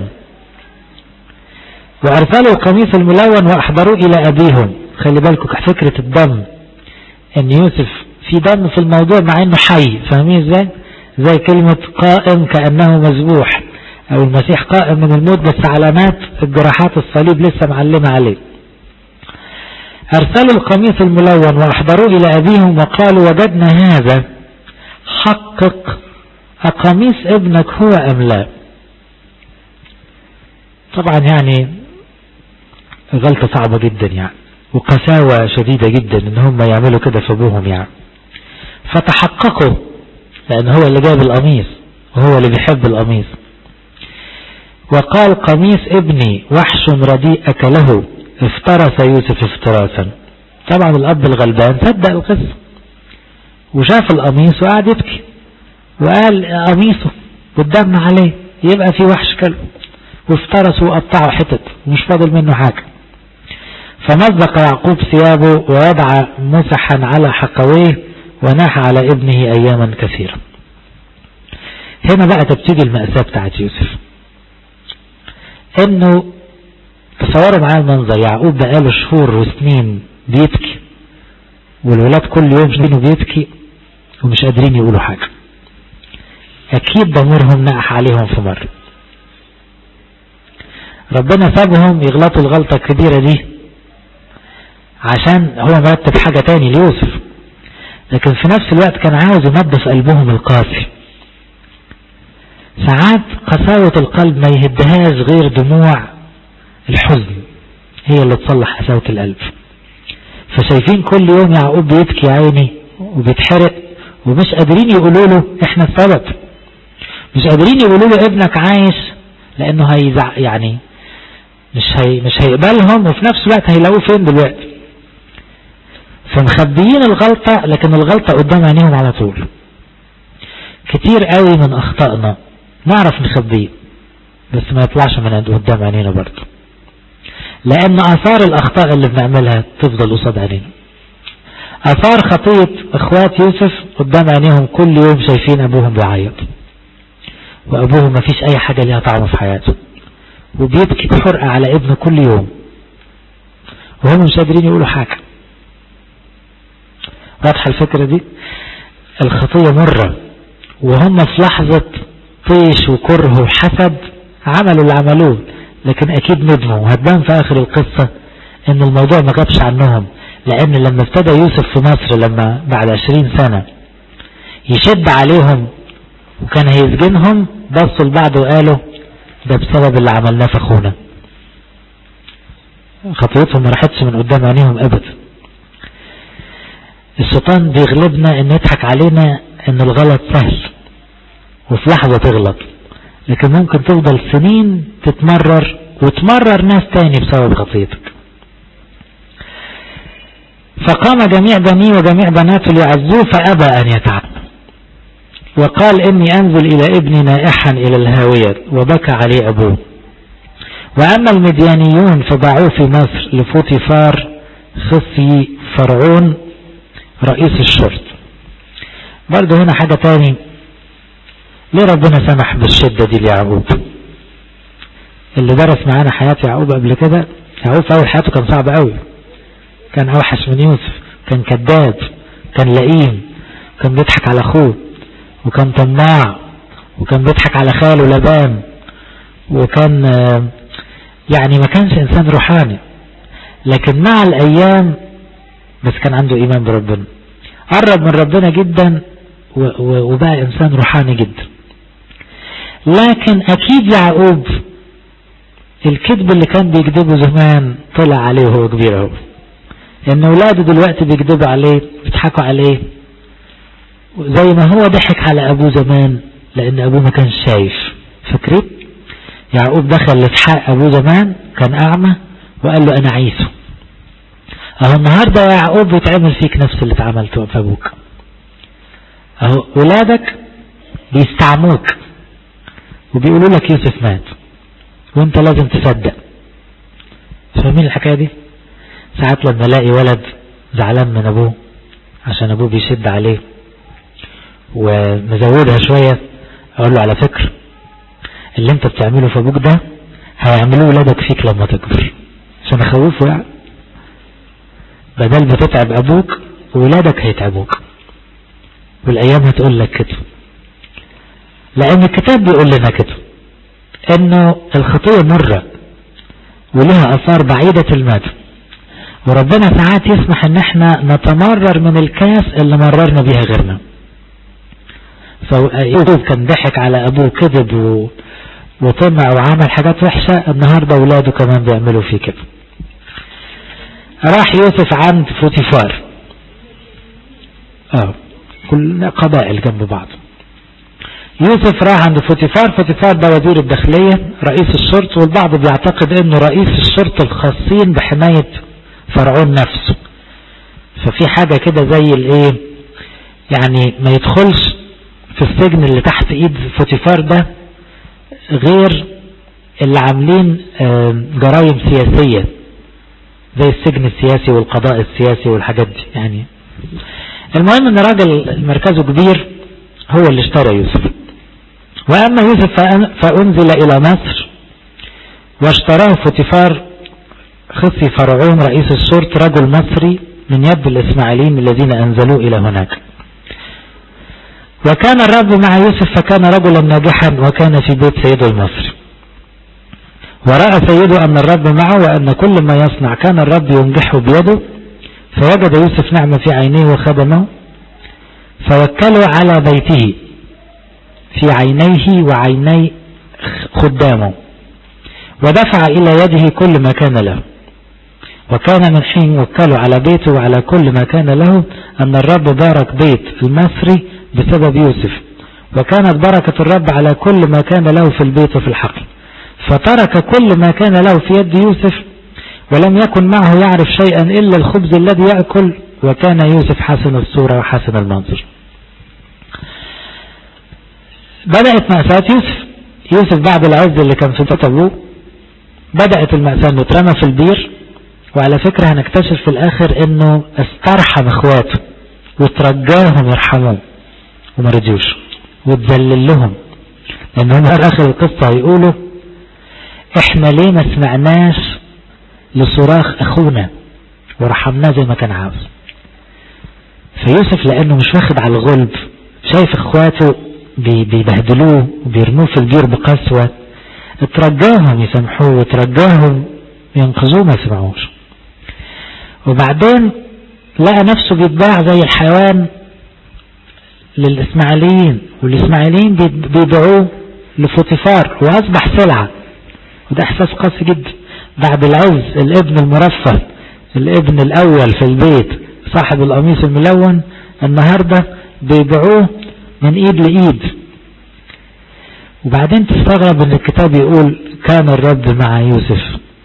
وارسلوا القميص الملون واحضروه الى ابيهم خلي بالكم فكرة الدم ان يوسف في دم في الموضوع مع انه حي فاهمين ازاي زي كلمة قائم كأنه مذبوح او المسيح قائم من الموت بس علامات الجراحات الصليب لسه معلمة عليه ارسلوا القميص الملون واحضروه الى ابيهم وقالوا وجدنا هذا حقق أقميص ابنك هو أم لا طبعا يعني غلطة صعبة جدا يعني وقساوة شديدة جدا ان هم يعملوا كده في ابوهم يعني فتحققوا لان هو اللي جاب القميص وهو اللي بيحب القميص وقال قميص ابني وحش رديء أكله افترس يوسف افتراسا طبعا الأب الغلبان صدق القصة وشاف القميص وقعد يبكي وقال قميصه والدم عليه يبقى في وحش كله وافترسوا وقطعوا حتت ومش فاضل منه حاجة فمزق يعقوب ثيابه ووضع مسحا على حقويه وناح على ابنه اياما كثيرة هنا بقى تبتدي المأساة بتاعت يوسف انه تصوروا معايا المنظر يعقوب بقاله شهور وسنين بيبكي والولاد كل يوم شنو بيبكي ومش قادرين يقولوا حاجة اكيد ضميرهم نقح عليهم في مرة ربنا سابهم يغلطوا الغلطة الكبيرة دي عشان هو مرتب حاجة تاني ليوسف لكن في نفس الوقت كان عاوز ينظف قلبهم القاسي ساعات قساوة القلب ما يهدهاش غير دموع الحزن هي اللي تصلح قساوة القلب فشايفين كل يوم يعقوب بيبكي عيني وبيتحرق ومش قادرين يقولوا له احنا السبب مش قادرين يقولوا له ابنك عايش لانه هيزع يعني مش هي مش هيقبلهم وفي نفس الوقت هيلاقوه فين دلوقتي فمخبيين الغلطة لكن الغلطة قدام عينيهم على طول كتير قوي من اخطائنا نعرف نخبيه بس ما يطلعش من قدام عينينا برضه لان اثار الاخطاء اللي بنعملها تفضل قصاد عينينا اثار خطية اخوات يوسف قدام عينيهم كل يوم شايفين ابوهم بيعيط وابوهم ما فيش اي حاجة ليها طعم في حياته وبيبكي بحرقة على ابنه كل يوم وهم مش قادرين يقولوا حاجة واضحة الفكرة دي الخطية مرة وهم في لحظة طيش وكره وحسد عملوا اللي عملوه لكن اكيد ندموا وهتبان في اخر القصة ان الموضوع ما غابش عنهم لان لما ابتدى يوسف في مصر لما بعد عشرين سنة يشد عليهم وكان هيسجنهم بصوا لبعض وقالوا ده بسبب اللي عملناه في اخونا خطيتهم ما راحتش من قدام عينيهم ابدا الشيطان بيغلبنا ان يضحك علينا ان الغلط سهل وفي لحظة تغلط لكن ممكن تفضل سنين تتمرر وتمرر ناس تاني بسبب خطيتك فقام جميع بني وجميع بناته ليعزوه فأبى أن يتعب وقال إني أنزل إلى ابني نائحا إلى الهاوية وبكى عليه أبوه وأما المديانيون فباعوه في مصر لفوتيفار خصي فرعون رئيس الشرط برضه هنا حاجة تاني ليه ربنا سمح بالشدة دي ليعقوب اللي درس معانا حياة يعقوب قبل كده يعقوب في أول حياته كان صعب قوي كان أوحش من يوسف كان كذاب كان لئيم كان بيضحك على أخوه وكان طماع وكان بيضحك على خاله لبان وكان يعني ما كانش إنسان روحاني لكن مع الأيام بس كان عنده إيمان بربنا قرب من ربنا جدا وبقى إنسان روحاني جدا لكن أكيد يعقوب الكذب اللي كان بيكذبه زمان طلع عليه وهو كبير اهو ان ولاده دلوقتي بيكذبوا عليه بيضحكوا عليه زي ما هو ضحك على ابوه زمان لان ابوه ما كانش شايف فاكرين يعقوب دخل لاسحاق ابوه زمان كان اعمى وقال له انا عيسو اهو النهارده يا يعقوب بيتعمل فيك نفس اللي اتعملته في ابوك اهو ولادك بيستعموك وبيقولوا لك يوسف مات وانت لازم تصدق فاهمين الحكايه دي ساعات لما الاقي ولد زعلان من ابوه عشان ابوه بيشد عليه ومزودها شويه اقول له على فكره اللي انت بتعمله في ابوك ده هيعملوه ولادك فيك لما تكبر عشان اخوفه يعني بدل ما تتعب ابوك ولادك هيتعبوك والايام هتقول لك كده لان الكتاب بيقول لنا كده انه الخطيه مره ولها اثار بعيده المدى وربنا ساعات يسمح ان احنا نتمرر من الكاس اللي مررنا بيها غيرنا فأيوب كان ضحك على ابوه كذب و... وطمع وعمل حاجات وحشة النهاردة اولاده كمان بيعملوا فيه كده راح يوسف عند فوتيفار اه كل قبائل جنب بعض يوسف راح عند فوتيفار فوتيفار ده وزير الداخلية رئيس الشرطة والبعض بيعتقد انه رئيس الشرطة الخاصين بحماية فرعون نفسه ففي حاجة كده زي الايه يعني ما يدخلش في السجن اللي تحت ايد فوتيفار ده غير اللي عاملين جرائم سياسية زي السجن السياسي والقضاء السياسي والحاجات دي يعني المهم ان راجل مركزه كبير هو اللي اشترى يوسف واما يوسف فانزل الى مصر واشتراه فوتيفار خصي فرعون رئيس الشرط رجل مصري من يد الاسماعيليين الذين انزلوه الى هناك وكان الرب مع يوسف فكان رجلا ناجحا وكان في بيت سيده المصري ورأى سيده أن الرب معه وأن كل ما يصنع كان الرب ينجحه بيده فوجد يوسف نعمة في عينيه وخدمه فوكله على بيته في عينيه وعيني خدامه ودفع إلى يده كل ما كان له وكان من حين وكله على بيته وعلى كل ما كان له أن الرب بارك بيت المصري بسبب يوسف وكانت بركة الرب على كل ما كان له في البيت وفي الحقل فترك كل ما كان له في يد يوسف ولم يكن معه يعرف شيئا إلا الخبز الذي يأكل وكان يوسف حسن الصورة وحسن المنظر بدأت مأساة يوسف يوسف بعد العز اللي كان في بيت أبوه بدأت المأساة انه اترمى في البير وعلى فكرة هنكتشف في الآخر انه استرحم اخواته وترجاهم يرحموه وما رجوش وتذلل لهم لان هم في اخر القصة هيقولوا احنا ليه ما سمعناش لصراخ اخونا ورحمناه زي ما كان عاوز فيوسف لانه مش واخد على الغلب شايف اخواته بيبهدلوه وبيرموه في البير بقسوة اترجاهم يسامحوه وترجاهم ينقذوه ما يسمعوش وبعدين لقى نفسه بيتباع زي الحيوان للإسماعيليين والإسماعيليين بيبيعوه لفوتيفار وأصبح سلعة وده إحساس قاسي جدا بعد العز الابن المرفه الابن الأول في البيت صاحب القميص الملون النهاردة بيبيعوه من إيد لإيد وبعدين تستغرب ان الكتاب يقول كان الرب مع يوسف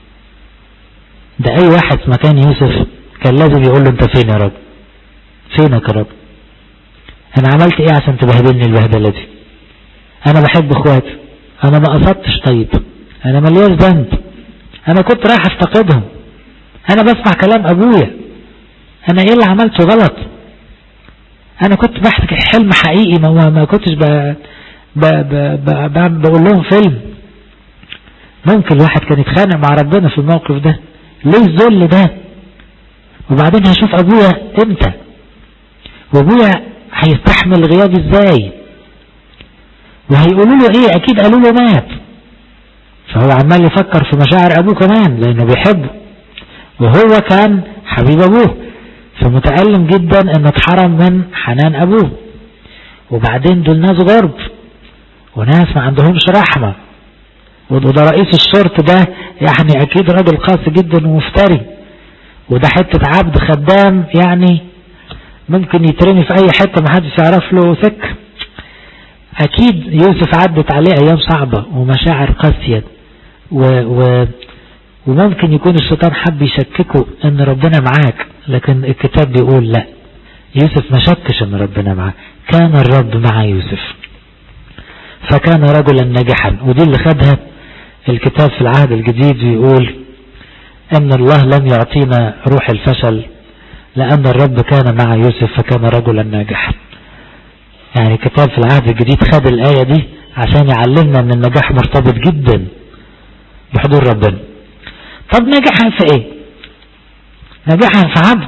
ده اي واحد في مكان يوسف كان لازم يقول له انت فين يا رب فينك يا رب انا عملت ايه عشان تبهدلني البهدله دي انا بحب اخواتي انا ما قصدتش طيب انا ملياش ذنب انا كنت رايح افتقدهم انا بسمع كلام ابويا انا ايه اللي عملته غلط انا كنت بحكي حلم حقيقي ما, ما كنتش ب... ب... ب... ب... بقول لهم فيلم ممكن الواحد كان يتخانق مع ربنا في الموقف ده ليه الذل ده وبعدين هشوف ابويا امتى وابويا هيستحمل غيابي ازاي وهيقولوا له ايه اكيد قالوا له مات فهو عمال يفكر في مشاعر ابوه كمان لانه بيحبه وهو كان حبيب ابوه فمتألم جدا انه اتحرم من حنان ابوه وبعدين دول ناس غرب وناس ما عندهمش رحمة وده رئيس الشرط ده يعني اكيد راجل قاسي جدا ومفتري وده حتة عبد خدام يعني ممكن يترمي في اي حتة محدش يعرف له سك اكيد يوسف عدت عليه ايام صعبة ومشاعر قاسية و و وممكن يكون الشيطان حب يشككه ان ربنا معاك لكن الكتاب بيقول لا يوسف ما شكش ان ربنا معاه كان الرب مع يوسف فكان رجلا ناجحا ودي اللي خدها الكتاب في العهد الجديد بيقول ان الله لم يعطينا روح الفشل لان الرب كان مع يوسف فكان رجلا ناجحا يعني الكتاب في العهد الجديد خد الآية دي عشان يعلمنا ان النجاح مرتبط جدا بحضور ربنا طب نجحا في ايه نجحا في عبد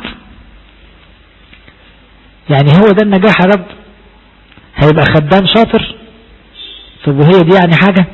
يعني هو ده النجاح يا رب هيبقى خدام شاطر طب وهي دي يعني حاجة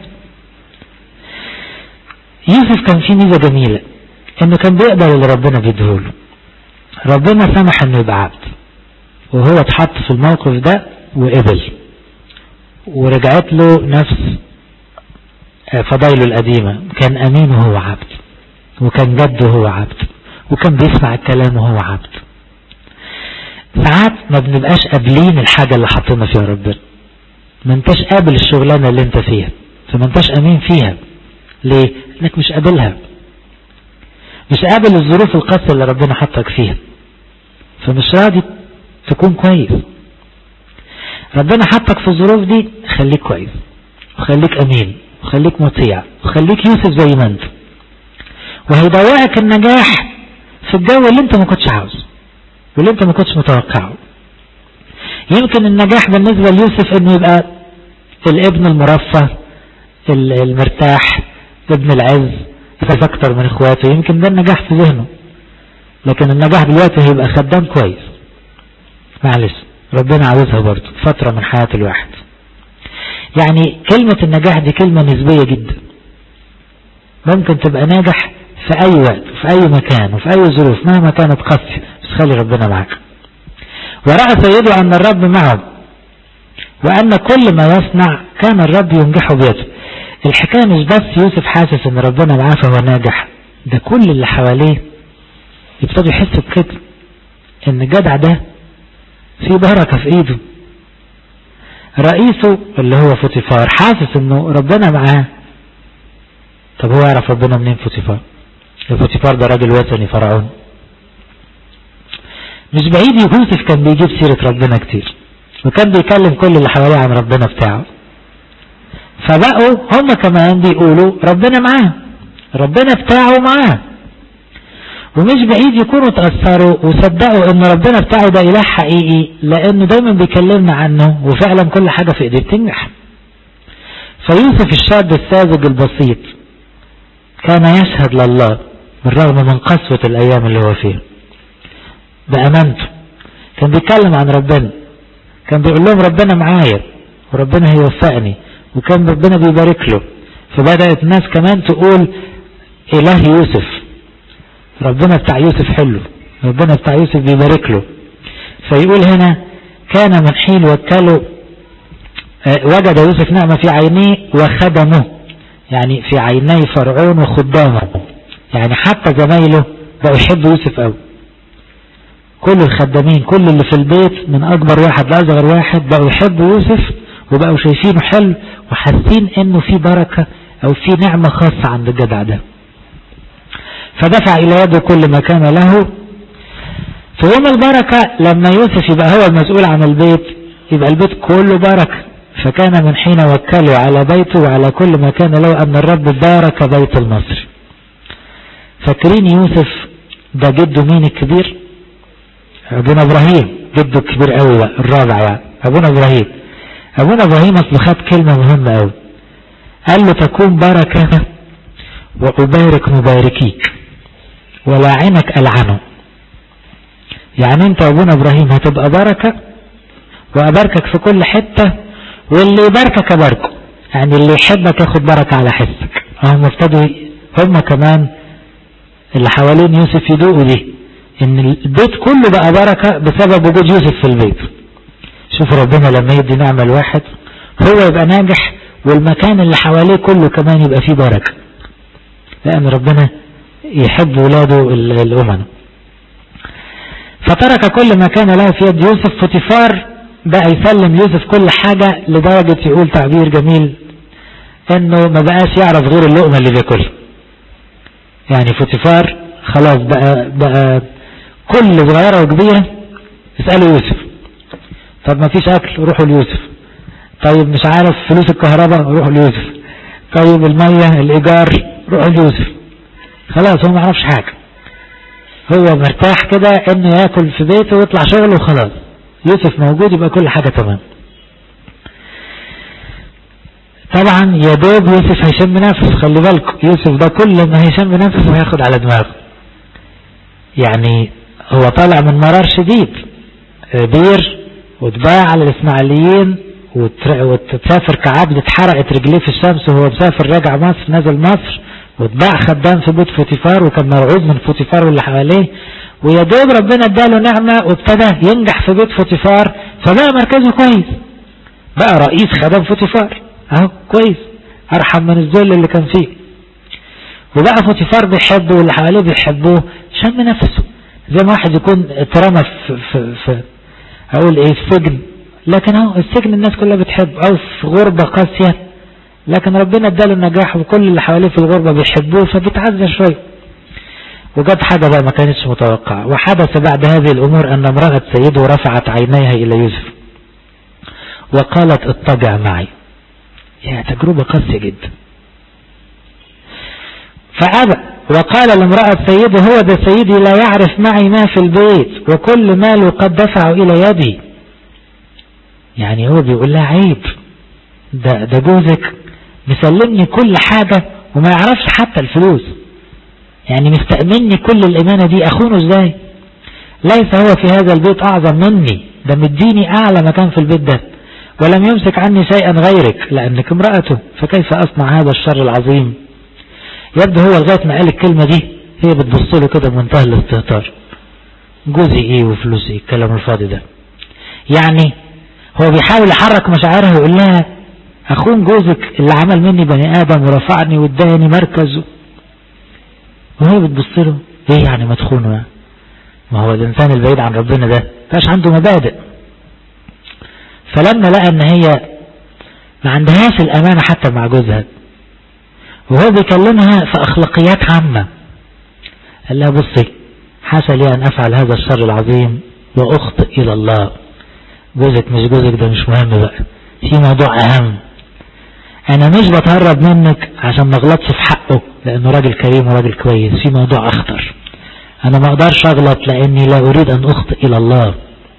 يوسف كان فيه ميزة جميلة انه كان بيقبل اللي ربنا بيديهوله ربنا سمح انه يبقى عبد وهو اتحط في الموقف ده وقبل ورجعت له نفس فضايله القديمة كان امين وهو عبد وكان جد وهو عبد وكان بيسمع الكلام وهو عبد ساعات ما بنبقاش قابلين الحاجة اللي حطينا فيها ربنا ما انتش قابل الشغلانة اللي انت فيها فما انتش امين فيها ليه انك مش قابلها مش قابل الظروف القاسية اللي ربنا حطك فيها فمش راضي تكون كويس ربنا حطك في الظروف دي خليك كويس وخليك امين وخليك مطيع وخليك يوسف زي ما انت وهيدوقك النجاح في الجو اللي انت ما كنتش عاوزه واللي انت ما كنتش متوقعه يمكن النجاح بالنسبة ليوسف انه يبقى الابن المرفه المرتاح ابن العز فاز اكتر من اخواته يمكن ده النجاح في ذهنه لكن النجاح دلوقتي هيبقى خدام كويس معلش ربنا عاوزها برضه فترة من حياة الواحد يعني كلمة النجاح دي كلمة نسبية جدا ممكن تبقى ناجح في اي وقت في اي مكان وفي اي ظروف مهما كانت قاسية بس خلي ربنا معاك ورأى سيده ان الرب معه وان كل ما يصنع كان الرب ينجحه بيده الحكاية مش بس يوسف حاسس ان ربنا معاه فهو ناجح ده كل اللي حواليه يبتدوا يحسوا بكده ان الجدع ده في بركة في ايده رئيسه اللي هو فوتيفار حاسس انه ربنا معاه طب هو يعرف ربنا منين فوتيفار فوتيفار ده راجل وثني فرعون مش بعيد يوسف كان بيجيب سيرة ربنا كتير وكان بيكلم كل اللي حواليه عن ربنا بتاعه فبقوا هم كمان بيقولوا ربنا معاه ربنا بتاعه معاه ومش بعيد يكونوا تأثروا وصدقوا ان ربنا بتاعه ده اله حقيقي لانه دايما بيكلمنا عنه وفعلا كل حاجة في ايديه بتنجح فيوسف الشاب الساذج البسيط كان يشهد لله بالرغم من قسوة الايام اللي هو فيها بأمانته كان بيتكلم عن ربنا كان بيقول لهم ربنا معايا وربنا هيوفقني وكان ربنا بيبارك له فبدأت الناس كمان تقول إله يوسف ربنا بتاع يوسف حلو ربنا بتاع يوسف بيبارك له فيقول هنا كان من حين وكله وجد يوسف نعمة في عينيه وخدمه يعني في عيني فرعون وخدامه يعني حتى زمايله بقوا يحبوا يوسف قوي كل الخدامين كل اللي في البيت من اكبر واحد لاصغر واحد بقوا يحبوا يوسف وبقوا شايفينه حلو وحاسين انه في بركة او في نعمة خاصة عند الجدع ده فدفع الى يده كل ما كان له في يوم البركة لما يوسف يبقى هو المسؤول عن البيت يبقى البيت كله بركة فكان من حين وكله على بيته وعلى كل ما كان له ان الرب بارك بيت المصري فاكرين يوسف ده جده مين الكبير ابونا ابراهيم جده الكبير قوي بقى الرابع يعني ابونا ابراهيم ابونا ابراهيم اصله خد كلمة مهمة قوي قال له تكون بركة وأبارك مباركيك ولاعنك ألعنه يعني انت ابونا ابراهيم هتبقى بركة واباركك في كل حتة واللي يباركك اباركه يعني اللي يحبك ياخد بركة على حسك هم ابتدوا هم كمان اللي حوالين يوسف يدوقوا دي ان البيت كله بقى بركة بسبب وجود يوسف في البيت شوف ربنا لما يدي نعمة الواحد هو يبقى ناجح والمكان اللي حواليه كله كمان يبقى فيه بركة لأن ربنا يحب ولاده الأمم فترك كل ما كان له في يد يوسف فوتيفار بقى يسلم يوسف كل حاجة لدرجة يقول تعبير جميل انه ما بقاش يعرف غير اللقمة اللي بياكلها يعني فوتيفار خلاص بقى بقى كل صغيرة وكبيرة اسألوا يوسف طب ما فيش اكل روحوا ليوسف طيب مش عارف فلوس الكهرباء روحوا ليوسف طيب المية الايجار روحوا ليوسف خلاص هو ما يعرفش حاجة هو مرتاح كده انه ياكل في بيته ويطلع شغله وخلاص يوسف موجود يبقى كل حاجة تمام طبعا يا دوب يوسف هيشم نفسه خلي بالكم يوسف ده كل ما هيشم نفسه هياخد على دماغه يعني هو طالع من مرار شديد بير واتباع على الاسماعيليين وتسافر كعبد اتحرقت رجليه في الشمس وهو مسافر راجع مصر نزل مصر واتباع خدام في بيت فوتيفار وكان مرعوب من فوتيفار واللي حواليه ويا دوب ربنا اداله نعمة وابتدى ينجح في بيت فوتيفار فبقى مركزه كويس بقى رئيس خدام فوتيفار اهو كويس ارحم من الذل اللي كان فيه وبقى فوتيفار بيحبه واللي حواليه بيحبوه شم نفسه زي ما واحد يكون اترمى في, في, في اقول ايه في سجن لكن اهو السجن الناس كلها بتحب او في غربة قاسية لكن ربنا اداله النجاح وكل اللي حواليه في الغربة بيحبوه فبيتعزى شوية وجد حاجة بقى ما كانتش متوقعة وحدث بعد هذه الامور ان امرأة سيده رفعت عينيها الى يوسف وقالت اضطجع معي يا تجربة قاسية جدا فأبى وقال لامرأة سيده هو ده سيدي لا يعرف معي ما في البيت وكل ماله قد دفعه إلى يدي يعني هو بيقول لها عيب ده, ده جوزك مسلمني كل حاجة وما يعرفش حتى الفلوس يعني مستأمني كل الإمانة دي أخونه ازاي ليس هو في هذا البيت أعظم مني ده مديني أعلى مكان في البيت ده ولم يمسك عني شيئا غيرك لأنك امرأته فكيف أصنع هذا الشر العظيم يبدو هو لغاية ما قال الكلمة دي هي بتبص له كده بمنتهى الاستهتار جوزي ايه وفلوسي ايه الكلام الفاضي ده يعني هو بيحاول يحرك مشاعرها ويقول لها اخون جوزك اللي عمل مني بني ادم ورفعني واداني مركز وهي بتبص له ايه يعني ما تخونه يعني ما هو الانسان البعيد عن ربنا ده مبقاش عنده مبادئ فلما لقى ان هي ما عندهاش الامانة حتى مع جوزها وهو بيكلمها في اخلاقيات عامة قال لها بصي حاشا لي ان افعل هذا الشر العظيم واخطئ الى الله جوزك مش جوزك ده مش مهم بقى في موضوع اهم انا مش بتهرب منك عشان ما اغلطش في حقه لانه راجل كريم وراجل كويس في موضوع اخطر انا ما اقدرش اغلط لاني لا اريد ان اخطئ الى الله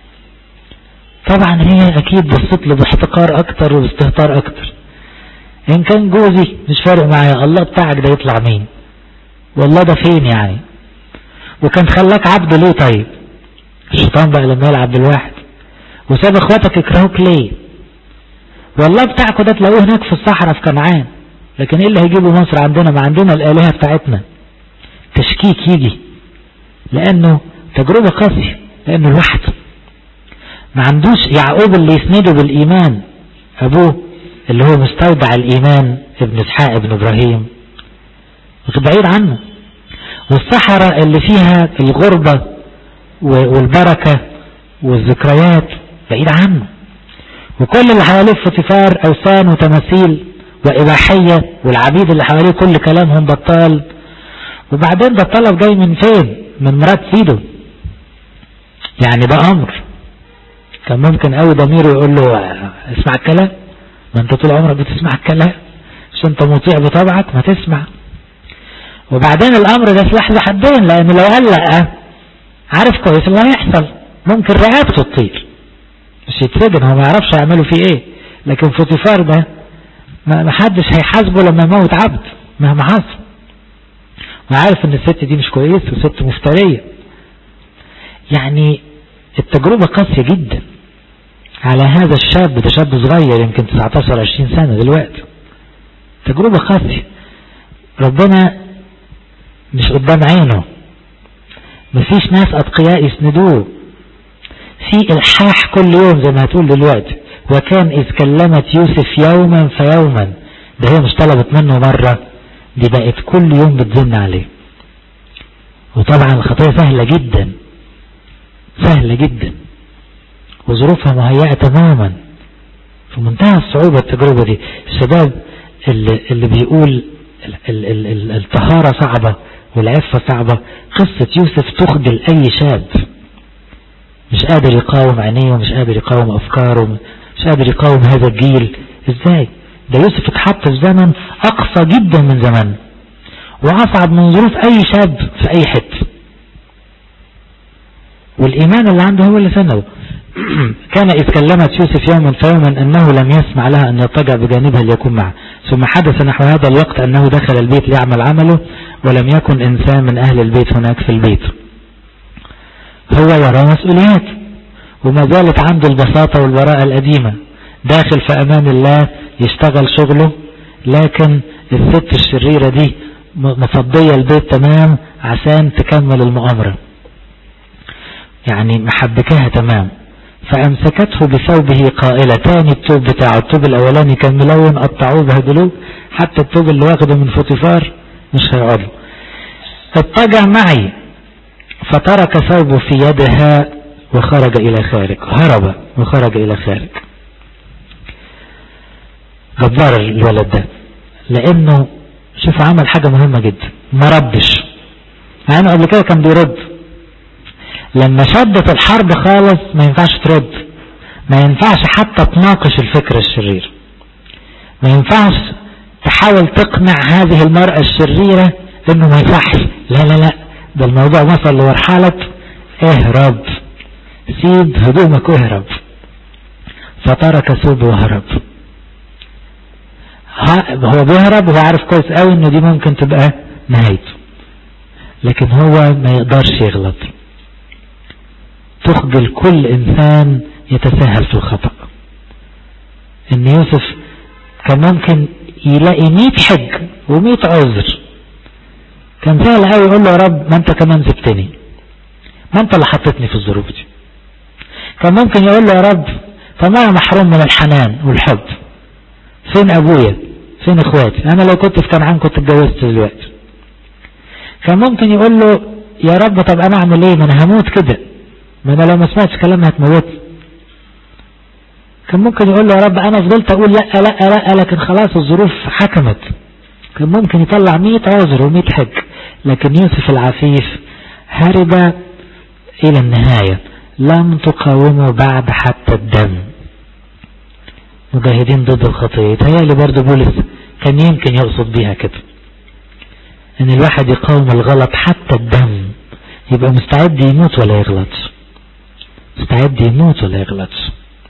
طبعا هي اكيد بصت له باحتقار اكتر وباستهتار اكتر ان كان جوزي مش فارق معايا الله بتاعك ده يطلع مين والله ده فين يعني وكان خلاك عبد ليه طيب الشيطان بقى لما يلعب بالواحد وساب اخواتك يكرهوك ليه والله بتاعكوا ده تلاقوه هناك في الصحراء في كنعان لكن ايه اللي هيجيبه مصر عندنا ما عندنا الالهة بتاعتنا تشكيك يجي لانه تجربة قاسية لانه لوحده ما عندوش يعقوب اللي يسنده بالايمان ابوه اللي هو مستودع الايمان ابن اسحاق ابن ابراهيم بعيد عنه والصحراء اللي فيها الغربة والبركة والذكريات بعيد عنه وكل اللي حواليه فوتيفار اوثان وتماثيل واباحية والعبيد اللي حواليه كل كلامهم بطال وبعدين ده الطلب جاي من فين من مرات سيده يعني ده امر كان ممكن قوي ضميره يقول له اسمع الكلام ما انت طول عمرك بتسمع الكلام مش انت مطيع بطبعك ما تسمع وبعدين الامر ده سلاح ذو حدين لان لو قال لا عارف كويس اللي هيحصل ممكن رقبته تطير مش يتسجن هو ما يعرفش يعملوا فيه ايه لكن فوتيفار ده ما حدش هيحاسبه لما يموت عبد مهما حصل وعارف ان الست دي مش كويس وست مفترية يعني التجربة قاسية جدا على هذا الشاب ده شاب صغير يمكن 19 20 سنة دلوقتي تجربة قاسية ربنا مش قدام عينه مفيش ناس أتقياء يسندوه في إلحاح كل يوم زي ما هتقول دلوقتي وكان إذ كلمت يوسف يوما فيوما ده هي مش طلبت منه مرة دي بقت كل يوم بتزن عليه وطبعا الخطية سهلة جدا سهلة جدا وظروفها مهيئة تماما في منتهى الصعوبة التجربة دي الشباب اللي, اللي بيقول الطهارة صعبة والعفة صعبة قصة يوسف تخجل أي شاب مش قادر يقاوم عينيه ومش قادر يقاوم أفكاره مش قادر يقاوم هذا الجيل ازاي ده يوسف اتحط في زمن أقصى جدا من زمان وأصعب من ظروف أي شاب في أي حتة والإيمان اللي عنده هو اللي سنده كان إذ كلمت يوسف يوما فيوما أنه لم يسمع لها أن يضطجع بجانبها ليكون معه ثم حدث نحو هذا الوقت أنه دخل البيت ليعمل عمله ولم يكن إنسان من أهل البيت هناك في البيت هو وراء مسؤوليات وما زالت عنده البساطة والبراءة القديمة داخل في أمان الله يشتغل شغله لكن الست الشريرة دي مفضية البيت تمام عشان تكمل المؤامرة يعني محبكاها تمام فأمسكته بثوبه قائلة تاني التوب بتاعه التوب الأولاني كان ملون قطعوه بهدلوه حتى التوب اللي واخده من فوتيفار مش هيقعد اضطجع معي فترك ثوبه في يدها وخرج إلى خارج هرب وخرج إلى خارج جبار الولد ده لأنه شوف عمل حاجة مهمة جدا ما ردش مع انه قبل كده كان بيرد لما شدت الحرب خالص ما ينفعش ترد ما ينفعش حتى تناقش الفكر الشرير ما ينفعش تحاول تقنع هذه المرأة الشريرة انه ما ينفعش لا لا لا ده الموضوع وصل لمرحلة اهرب سيب هدومك واهرب فترك ثوبه وهرب هو بيهرب وهو عارف كويس قوي ان دي ممكن تبقى نهايته لكن هو ما يقدرش يغلط تخجل كل انسان يتساهل في الخطأ ان يوسف كان ممكن يلاقي مئة حج ومئة عذر كان سهل قوي يقول له يا رب ما انت كمان سبتني ما انت اللي حطيتني في الظروف دي كان ممكن يقول له يا رب طب انا محروم من الحنان والحب فين ابويا فين اخواتي انا لو كنت في كنعان كنت اتجوزت دلوقتي كان ممكن يقول له يا رب طب انا اعمل ايه ما انا هموت كده ما انا لو ما سمعتش كلامها هتموتني كان ممكن يقول له يا رب انا فضلت اقول لا لا لا لكن خلاص الظروف حكمت كان ممكن يطلع 100 عذر و100 حج لكن يوسف العفيف هرب الى النهاية لم تقاومه بعد حتى الدم مجاهدين ضد الخطية تهيألي برضه بولس كان يمكن يقصد بيها كده ان الواحد يقاوم الغلط حتى الدم يبقى مستعد يموت ولا يغلطش مستعد يموت ولا يغلطش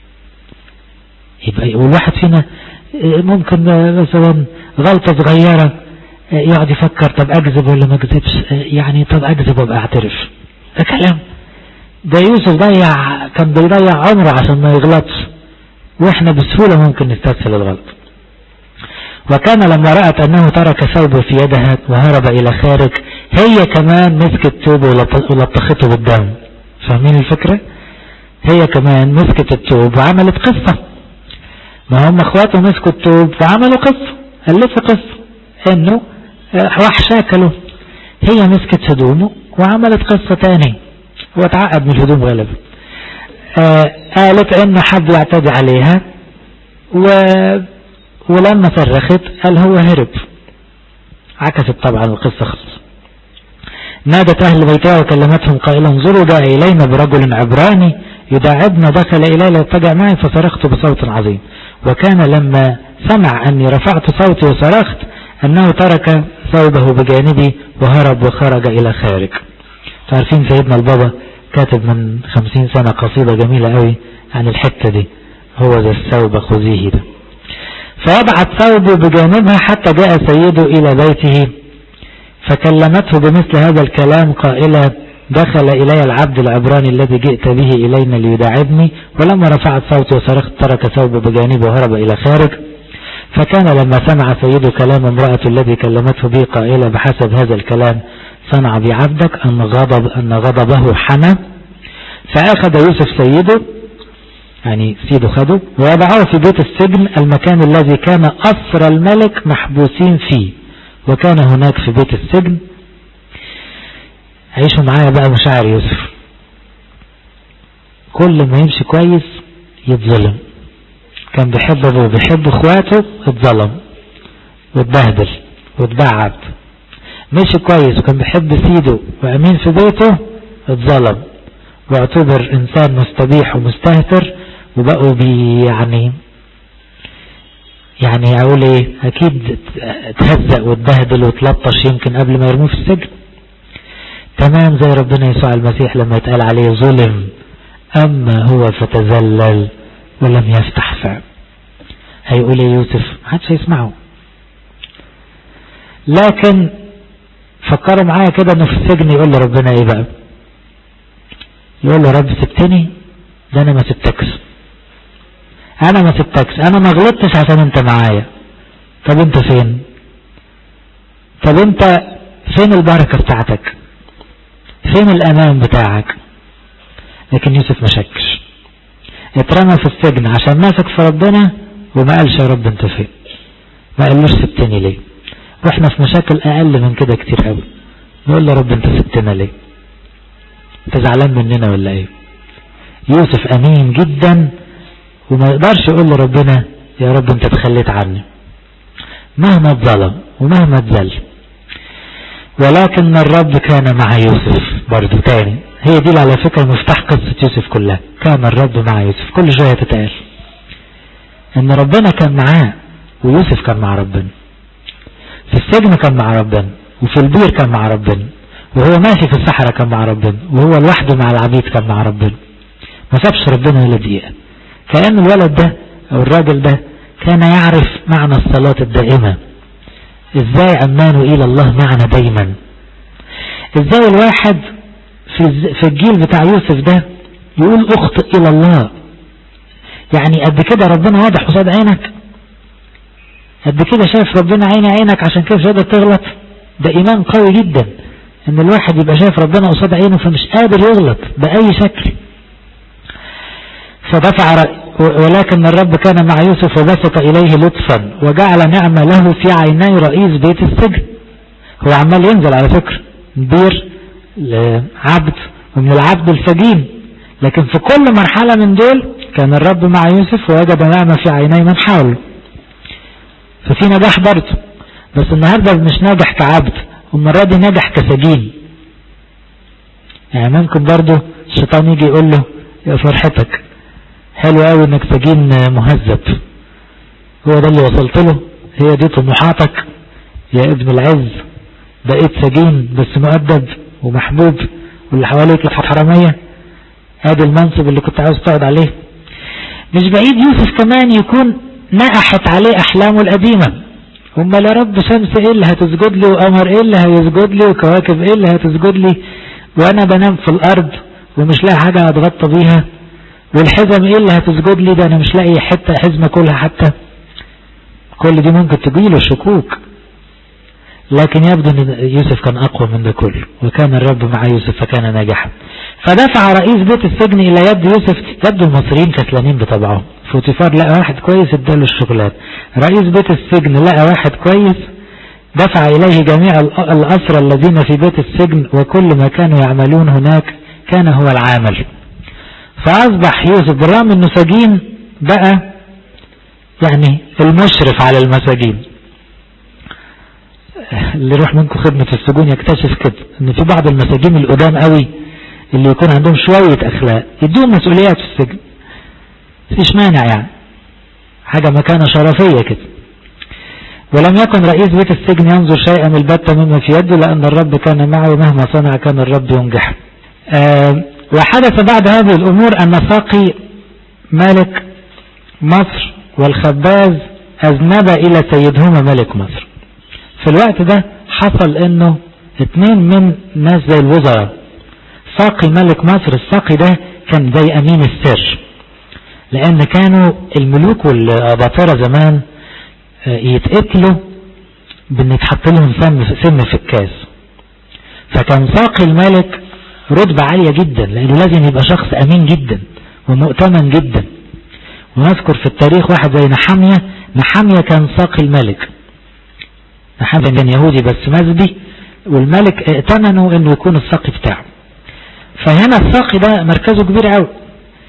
يبقى والواحد فينا ممكن مثلا غلطة صغيرة يقعد يفكر طب اكذب ولا ما اكذبش يعني طب اكذب وابقى اعترف ده كلام ده يوسف ضيع كان بيضيع عمره عشان ما يغلطش واحنا بسهولة ممكن نستسهل الغلط وكان لما رأت أنه ترك ثوبه في يدها وهرب إلى خارج هي كمان مسكت ثوبه ولطخته بالدم فاهمين الفكرة هي كمان مسكت الثوب وعملت قصة ما هم اخواته مسكوا الثوب وعملوا قصة ألفوا قصة انه وحش اكله هي مسكت هدومه وعملت قصة تاني هو اتعقد من الهدوم غالبا آه قالت انه حد يعتدي عليها و ولما صرخت قال هو هرب عكست طبعا القصة خلص نادت أهل بيتها وكلمتهم قائلا انظروا جاء إلينا برجل عبراني يداعبنا دخل إلي ليتجع معي فصرخت بصوت عظيم وكان لما سمع أني رفعت صوتي وصرخت أنه ترك ثوبه بجانبي وهرب وخرج إلى خارج تعرفين سيدنا البابا كاتب من خمسين سنة قصيدة جميلة قوي عن الحتة دي هو ذا الثوب خذيه ده فوضعت ثوبه بجانبها حتى جاء سيده إلى بيته فكلمته بمثل هذا الكلام قائلة دخل إلي العبد العبراني الذي جئت به إلينا ليداعبني ولما رفعت صوتي وصرخت ترك ثوبه بجانبه وهرب إلى خارج فكان لما سمع سيده كلام امرأة الذي كلمته به قائلة بحسب هذا الكلام صنع بعبدك أن غضب أن غضبه حنى فأخذ يوسف سيده يعني سيده خده ووضعه في بيت السجن المكان الذي كان أسر الملك محبوسين فيه وكان هناك في بيت السجن عيشوا معايا بقى مشاعر يوسف كل ما يمشي كويس يتظلم كان بيحب ابوه بيحب اخواته اتظلم واتبهدل واتبعد مشي كويس وكان بيحب سيده وامين في بيته اتظلم واعتبر انسان مستبيح ومستهتر وبقوا بي يعني يعني اقول ايه اكيد تهزق وتبهدل وتلطش يمكن قبل ما يرموه في السجن تمام زي ربنا يسوع المسيح لما يتقال عليه ظلم اما هو فتذلل ولم يفتح فم هيقول ايه يوسف محدش هيسمعه لكن فكروا معايا كده انه في السجن يقول لربنا ايه بقى يقول له رب سبتني ده انا ما سبتكش انا ما سبتكش انا ما غلطتش عشان انت معايا طب انت فين طب انت فين البركة بتاعتك فين الامان بتاعك لكن يوسف ما شكش اترمى في السجن عشان ماسك في ربنا وما قالش يا رب انت فين ما قالوش سبتني ليه واحنا في مشاكل اقل من كده كتير قوي نقول له رب انت سبتنا ليه انت زعلان مننا ولا ايه يوسف امين جدا وما يقدرش يقول لربنا يا رب انت تخليت عني مهما اتظلم ومهما اتذل ولكن الرب كان مع يوسف برضو تاني هي دي على فكرة مفتاح قصة يوسف كلها كان الرب مع يوسف كل شوية تتقال ان ربنا كان معاه ويوسف كان مع ربنا في السجن كان مع ربنا وفي البير كان مع ربنا وهو ماشي في الصحراء كان مع ربنا وهو لوحده مع العبيد كان مع ربنا ما سابش ربنا ولا دقيقة كأن الولد ده او الراجل ده كان يعرف معنى الصلاة الدائمة ازاي امانوا الى الله معنا دايما ازاي الواحد في في الجيل بتاع يوسف ده يقول اخطئ الى الله يعني قد كده ربنا واضح قصاد عينك قد كده شايف ربنا عيني عينك عشان كده مش قادر تغلط ده ايمان قوي جدا ان الواحد يبقى شايف ربنا قصاد عينه فمش قادر يغلط باي شكل فدفع ولكن الرب كان مع يوسف وبسط إليه لطفا وجعل نعمة له في عيني رئيس بيت السجن هو عمال ينزل على فكرة بير لعبد ومن العبد السجين لكن في كل مرحلة من دول كان الرب مع يوسف ووجد نعمة في عيني من حوله ففي نجاح برضه بس النهاردة مش ناجح كعبد والمرة دي ناجح كسجين يعني ممكن برضه الشيطان يجي يقول له يا فرحتك حلو قوي انك سجين مهذب هو ده اللي وصلت له هي دي طموحاتك يا ابن العز بقيت سجين بس مؤدب ومحبوب واللي حواليك حرامية ادي المنصب اللي كنت عاوز تقعد عليه مش بعيد يوسف كمان يكون نقحت عليه احلامه القديمة امال يا رب شمس ايه اللي هتسجد لي وقمر ايه اللي هيسجد لي وكواكب ايه اللي هتسجد لي وانا بنام في الارض ومش لاقي حاجة اتغطى بيها والحزم ايه اللي هتسجد لي ده انا مش لاقي حتة حزمة كلها حتى كل دي ممكن تجيله شكوك لكن يبدو ان يوسف كان اقوى من ده كله وكان الرب مع يوسف فكان ناجحا فدفع رئيس بيت السجن الى يد يوسف يبدو المصريين كسلانين بطبعهم فوتيفار لقى واحد كويس اداله الشغلات رئيس بيت السجن لقى واحد كويس دفع اليه جميع الاسرى الذين في بيت السجن وكل ما كانوا يعملون هناك كان هو العامل فأصبح يوسف بالرغم انه سجين بقى يعني المشرف على المساجين اللي يروح منكم خدمة السجون يكتشف كده ان في بعض المساجين القدام قوي اللي يكون عندهم شوية اخلاق يدوهم مسؤوليات في السجن فيش مانع يعني حاجة مكانة شرفية كده ولم يكن رئيس بيت السجن ينظر شيئا البتة مما في يده لأن الرب كان معه مهما صنع كان الرب ينجح أه وحدث بعد هذه الأمور أن ساقي ملك مصر والخباز أذنب إلى سيدهما ملك مصر في الوقت ده حصل أنه اتنين من ناس زي الوزراء ساقي ملك مصر الساقي ده كان زي أمين السر لأن كانوا الملوك والأباطرة زمان يتقتلوا بأن يتحط لهم سم سم في الكاس فكان ساقي الملك رتبة عالية جدا لأنه لازم يبقى شخص أمين جدا ومؤتمن جدا ونذكر في التاريخ واحد زي نحامية نحامية كان ساقي الملك نحامية كان يهودي بس مزبي والملك ائتمنوا انه يكون الساقي بتاعه فهنا الساقي ده مركزه كبير قوي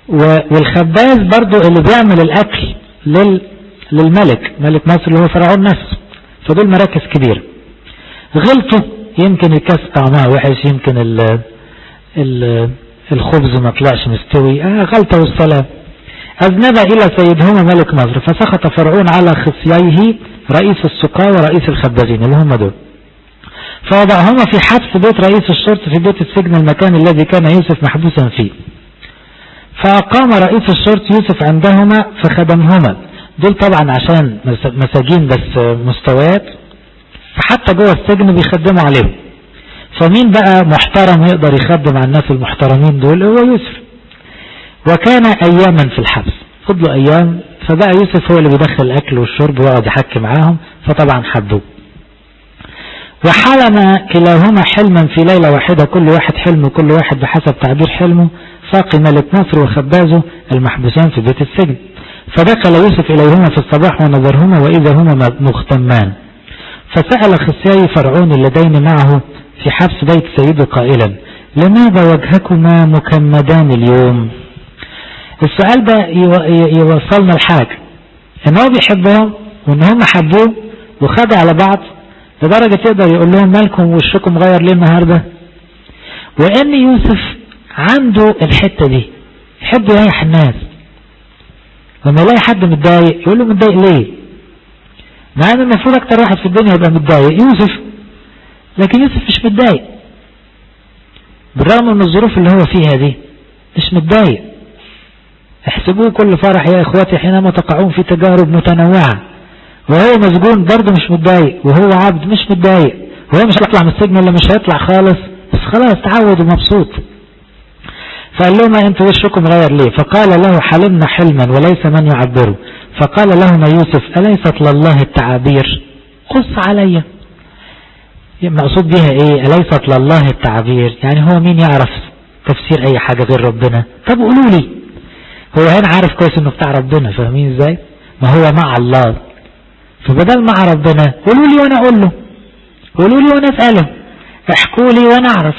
والخباز برضو اللي بيعمل الأكل لل للملك ملك مصر اللي هو فرعون نفسه فدول مراكز كبيرة غلطوا يمكن الكاس طعمها وحش يمكن ال ال الخبز ما طلعش مستوي آه غلطة والسلام أذنب إلى سيدهما ملك مصر فسخط فرعون على خصييه رئيس السقاة ورئيس الخبازين اللي هم دول فوضعهما في حبس بيت رئيس الشرطة في بيت السجن المكان الذي كان يوسف محبوسا فيه فأقام رئيس الشرطة يوسف عندهما فخدمهما دول طبعا عشان مساجين بس مستويات فحتى جوه السجن بيخدموا عليهم فمين بقى محترم يقدر يخدم على الناس المحترمين دول هو يوسف وكان اياما في الحبس فضلوا ايام فبقى يوسف هو اللي بيدخل الاكل والشرب ويقعد يحكي معاهم فطبعا حبوه وحلم كلاهما حلما في ليلة واحدة كل واحد حلم كل واحد بحسب تعبير حلمه ساقي ملك مصر وخبازه المحبوسان في بيت السجن فدخل يوسف إليهما في الصباح ونظرهما وإذا هما مغتمان فسأل خصيي فرعون اللذين معه في حبس بيت سيده قائلا لماذا وجهكما مكمدان اليوم السؤال ده يوصلنا الحاجة ان هو بيحبهم وان هم حبوه وخدوا على بعض لدرجة يقدر يقول لهم مالكم وشكم غير ليه النهاردة وان يوسف عنده الحتة دي يحب يريح الناس لما يلاقي حد متضايق يقول له متضايق ليه مع ان المفروض اكتر واحد في الدنيا يبقى متضايق يوسف لكن يوسف مش متضايق بالرغم من الظروف اللي هو فيها دي مش متضايق احسبوه كل فرح يا اخواتي حينما تقعون في تجارب متنوعة وهو مسجون برضه مش متضايق وهو عبد مش متضايق وهو مش هيطلع من السجن ولا مش هيطلع خالص بس خلاص تعود ومبسوط فقال لهم انتوا وشكم غير ليه فقال له حلمنا حلما وليس من يعبره فقال لهما يوسف أليست لله التعابير قص علي مقصود بها ايه أليست لله التعابير يعني هو مين يعرف تفسير اي حاجة غير ربنا طب قولوا لي هو هنا عارف كويس انه بتاع ربنا فاهمين ازاي ما هو مع الله فبدل مع ربنا قولوا لي وانا اقول له قولوا لي وانا اسأله احكوا لي وانا اعرف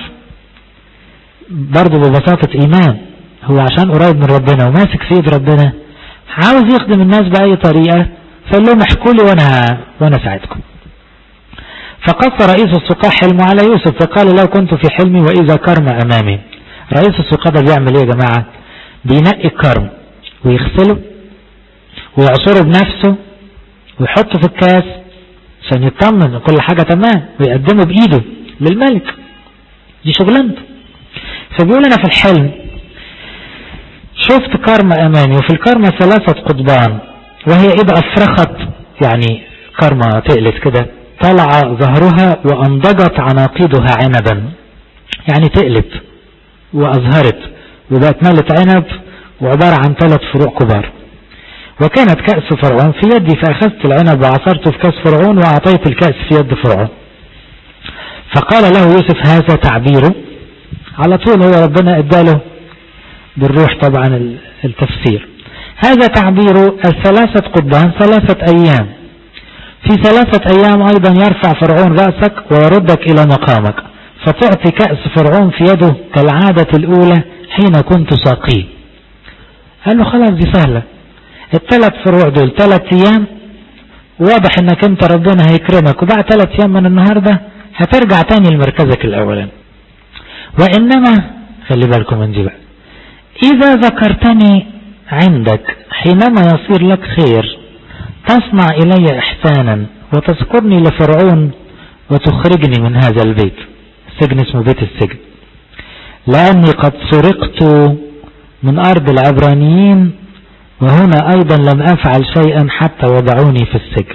برضه ببساطة ايمان هو عشان قريب من ربنا وماسك في ايد ربنا عاوز يخدم الناس بأي طريقة فقال لهم احكوا لي وانا وانا اساعدكم فقص رئيس السقاة حلمه على يوسف فقال لو كنت في حلمي وإذا كرم أمامي رئيس السقاة ده بيعمل ايه يا جماعة بينقي الكرم ويغسله ويعصره بنفسه ويحطه في الكاس عشان يطمن كل حاجة تمام ويقدمه بإيده للملك دي شغلانته فبيقول أنا في الحلم شفت كرمة أمامي وفي الكرمة ثلاثة قضبان وهي إذا أفرخت يعني كرمة تقلت كده طلع ظهرها وأنضجت عناقيدها عنبا يعني تقلت وأظهرت وبقت ملت عنب وعبارة عن ثلاث فروع كبار وكانت كأس فرعون في يدي فأخذت العنب وعصرته في كأس فرعون وأعطيت الكأس في يد فرعون فقال له يوسف هذا تعبيره على طول هو ربنا اداله بالروح طبعا التفسير هذا تعبير الثلاثة قضبان ثلاثة أيام في ثلاثة أيام أيضا يرفع فرعون رأسك ويردك إلى مقامك فتعطي كأس فرعون في يده كالعادة الأولى حين كنت ساقيه قال له خلاص دي سهلة الثلاث فروع دول ثلاث أيام واضح انك انت ربنا هيكرمك وبعد ثلاث أيام من النهاردة هترجع تاني لمركزك الأولاني وإنما خلي بالكم من دي بقى إذا ذكرتني عندك حينما يصير لك خير تصنع إلي إحسانا وتذكرني لفرعون وتخرجني من هذا البيت السجن اسمه بيت السجن لأني قد سرقت من أرض العبرانيين وهنا أيضا لم أفعل شيئا حتى وضعوني في السجن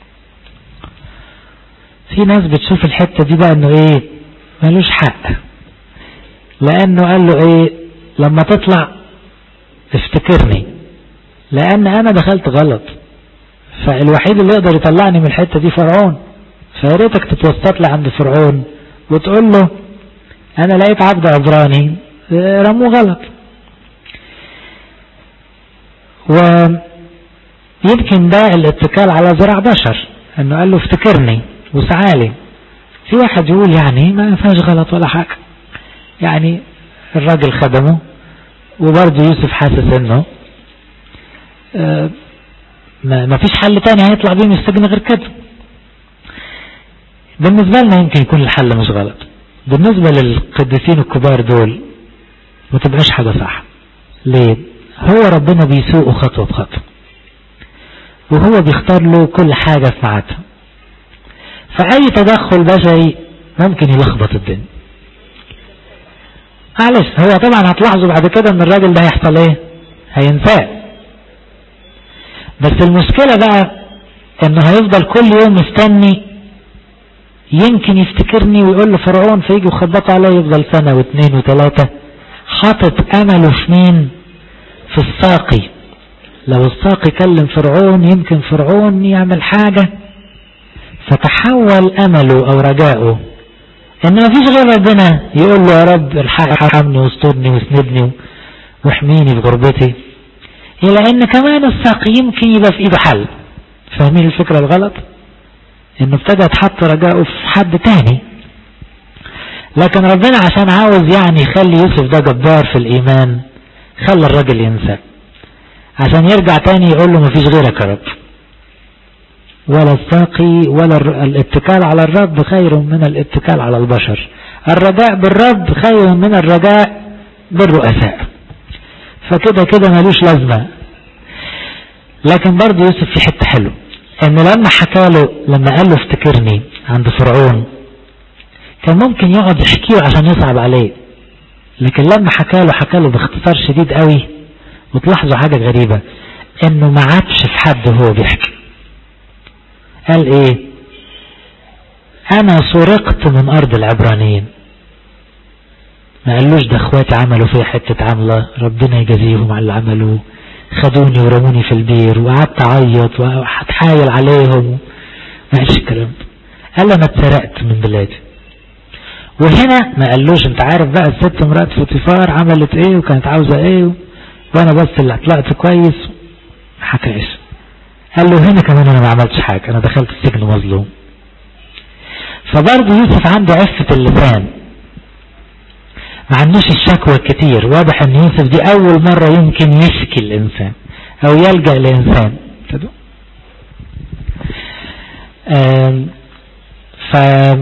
في ناس بتشوف الحتة دي بقى انه ايه ملوش حق لانه قال له ايه لما تطلع افتكرني لان انا دخلت غلط فالوحيد اللي يقدر يطلعني من الحتة دي فرعون فياريتك تتوسط لي عند فرعون وتقول له انا لقيت عبد عبراني رموه غلط ويمكن ده الاتكال على ذراع بشر انه قال له افتكرني وسعالي في واحد يقول يعني ما فيهاش غلط ولا حاجة يعني الراجل خدمه وبرضه يوسف حاسس انه آه ما فيش حل تاني هيطلع بيه من السجن غير كده بالنسبة لنا يمكن يكون الحل مش غلط بالنسبة للقديسين الكبار دول ما تبقاش حاجة صح ليه هو ربنا بيسوقه خطوة بخطوة وهو بيختار له كل حاجة في ميعادها فأي تدخل بشري ممكن يلخبط الدنيا معلش هو طبعا هتلاحظوا بعد كده ان الراجل ده هيحصل ايه هينساه بس المشكلة بقى انه هيفضل كل يوم مستني يمكن يفتكرني ويقول لفرعون فيجي يخبط عليه يفضل سنة واثنين وثلاثة حاطط امله في مين في الساقي لو الساقي كلم فرعون يمكن فرعون يعمل حاجة فتحول امله او رجاؤه ان ما فيش غير ربنا يقول له يا رب الحق ارحمني واسترني واسندني واحميني في غربتي الى ان كمان الساقي يمكن يبقى في ايده حل فاهمين الفكرة الغلط انه ابتدى يتحط رجاؤه في حد تاني لكن ربنا عشان عاوز يعني يخلي يوسف ده جبار في الايمان خلى الراجل ينسى عشان يرجع تاني يقول له مفيش غيرك يا رب ولا الساقي ولا الاتكال على الرب خير من الاتكال على البشر الرجاء بالرب خير من الرجاء بالرؤساء فكده كده ملوش لازمة لكن برضه يوسف في حتة حلو انه لما حكى له لما قال له افتكرني عند فرعون كان ممكن يقعد يحكي له عشان يصعب عليه لكن لما حكى له حكى له باختصار شديد قوي وتلاحظوا حاجة غريبة انه ما عادش في حد وهو بيحكي قال ايه انا سرقت من ارض العبرانيين ما قالوش ده اخواتي عملوا فيا حتة عملة ربنا يجازيهم على اللي عملوه خدوني ورموني في البير وقعدت اعيط وهتحايل عليهم ما قالش الكلام ده قال انا اتسرقت من بلادي وهنا ما قالوش انت عارف بقى الست مرات فوتيفار عملت ايه وكانت عاوزة ايه وانا بس اللي طلعت كويس ما حكاش قال له هنا كمان انا ما عملتش حاجة انا دخلت السجن مظلوم فبرضه يوسف عنده عفة اللسان ما عندوش الشكوى كتير واضح ان يوسف دي اول مرة يمكن يشكي الانسان او يلجأ لانسان ف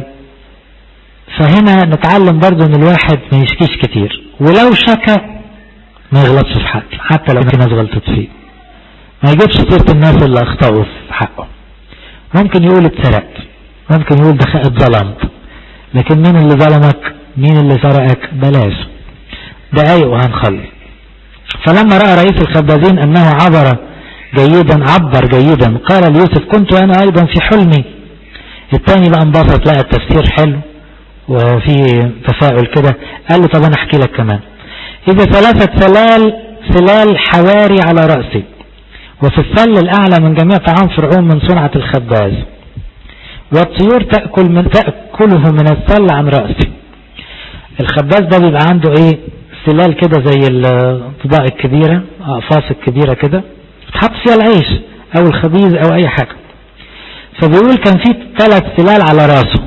فهنا نتعلم برضو ان الواحد ما يشكيش كتير ولو شكى ما يغلطش في حد حتى لو في ناس غلطت فيه ما يجيبش سيرة الناس اللي اخطأوا في حقه ممكن يقول اتسرقت ممكن يقول ده اتظلمت لكن مين اللي ظلمك مين اللي سرقك بلاش دقايق وهنخلص فلما رأى رئيس الخبازين أنه عبر جيدا عبر جيدا قال ليوسف كنت أنا أيضا في حلمي الثاني بقى انبسط لقى التفسير حلو وفي تفاؤل كده قال له طب أنا أحكي لك كمان إذا ثلاثة سلال سلال حواري على رأسي وفي السل الأعلى من جميع طعام فرعون من صنعة الخباز والطيور تأكل من تأكله من السل عن رأسي الخباز ده بيبقى عنده ايه سلال كده زي الطباق الكبيرة اقفاص الكبيرة كده تحط فيها العيش او الخبيز او اي حاجة فبيقول كان في ثلاث سلال على راسه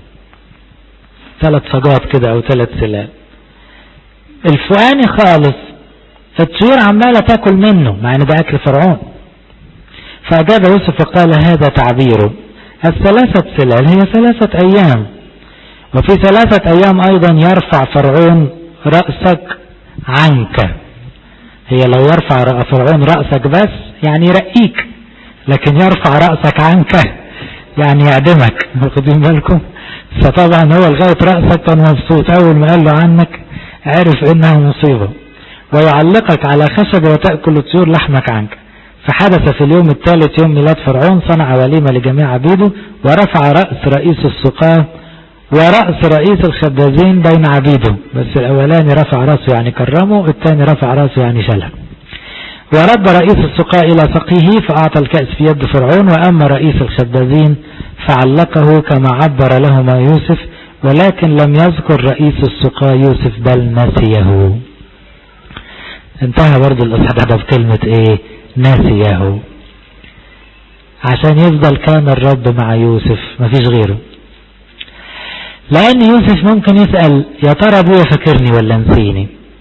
ثلاث صاجات كده او ثلاث سلال الفوقاني خالص الطيور عمالة تاكل منه مع ان ده اكل فرعون فاجاب يوسف وقال هذا تعبيره الثلاثة سلال هي ثلاثة ايام وفي ثلاثة أيام أيضا يرفع فرعون رأسك عنك هي لو يرفع فرعون رأسك بس يعني يرقيك لكن يرفع رأسك عنك يعني يعدمك واخدين بالكم فطبعا هو لغاية رأسك كان مبسوط أول ما قال له عنك عرف إنها مصيبة ويعلقك على خشبة وتأكل الطيور لحمك عنك فحدث في اليوم الثالث يوم ميلاد فرعون صنع وليمة لجميع عبيده ورفع رأس رئيس السقاه ورأس رئيس الخبازين بين عبيده بس الأولاني رفع رأسه يعني كرمه الثاني رفع رأسه يعني شلها ورد رئيس السقاء إلى سقيه فأعطى الكأس في يد فرعون وأما رئيس الخبازين فعلقه كما عبر لهما يوسف ولكن لم يذكر رئيس السقاء يوسف بل نسيه انتهى برضو الأصحاب ده بكلمة ايه ناسيه عشان يفضل كان الرب مع يوسف مفيش غيره لأن يوسف ممكن يسأل يا ترى أبويا فاكرني ولا نسيني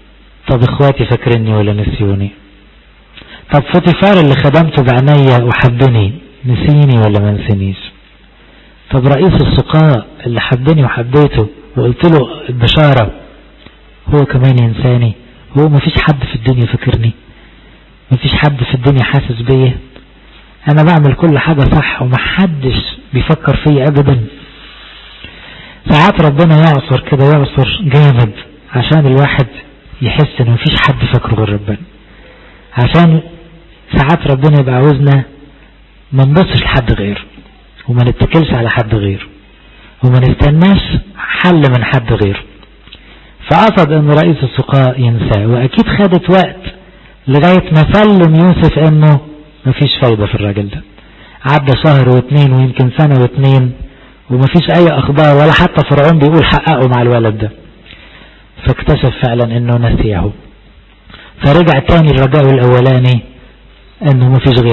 طب اخواتي فاكريني ولا نسيوني طب فوتيفار اللي خدمته بعناية وحبني نسيني ولا ما نسينيش طب رئيس السقاء اللي حبني وحبيته وقلت له البشارة هو كمان ينساني هو ما فيش حد في الدنيا فاكرني ما فيش حد في الدنيا حاسس بيا انا بعمل كل حاجة صح ومحدش بيفكر فيا ابدا ساعات ربنا يعصر كده يعصر جامد عشان الواحد يحس ان مفيش حد فاكره غير ربنا عشان ساعات ربنا يبقى عاوزنا ما نبصش لحد غيره وما نتكلش على حد غيره وما نستناش حل من حد غيره فقصد ان رئيس السقاء ينساه واكيد خدت وقت لغاية ما سلم يوسف انه مفيش فايدة في الراجل ده عدى شهر واثنين ويمكن سنة واثنين ومفيش اي اخبار ولا حتى فرعون بيقول حققوا مع الولد ده فاكتشف فعلا انه نسيه فرجع تاني الرجاء الاولاني انه مفيش غير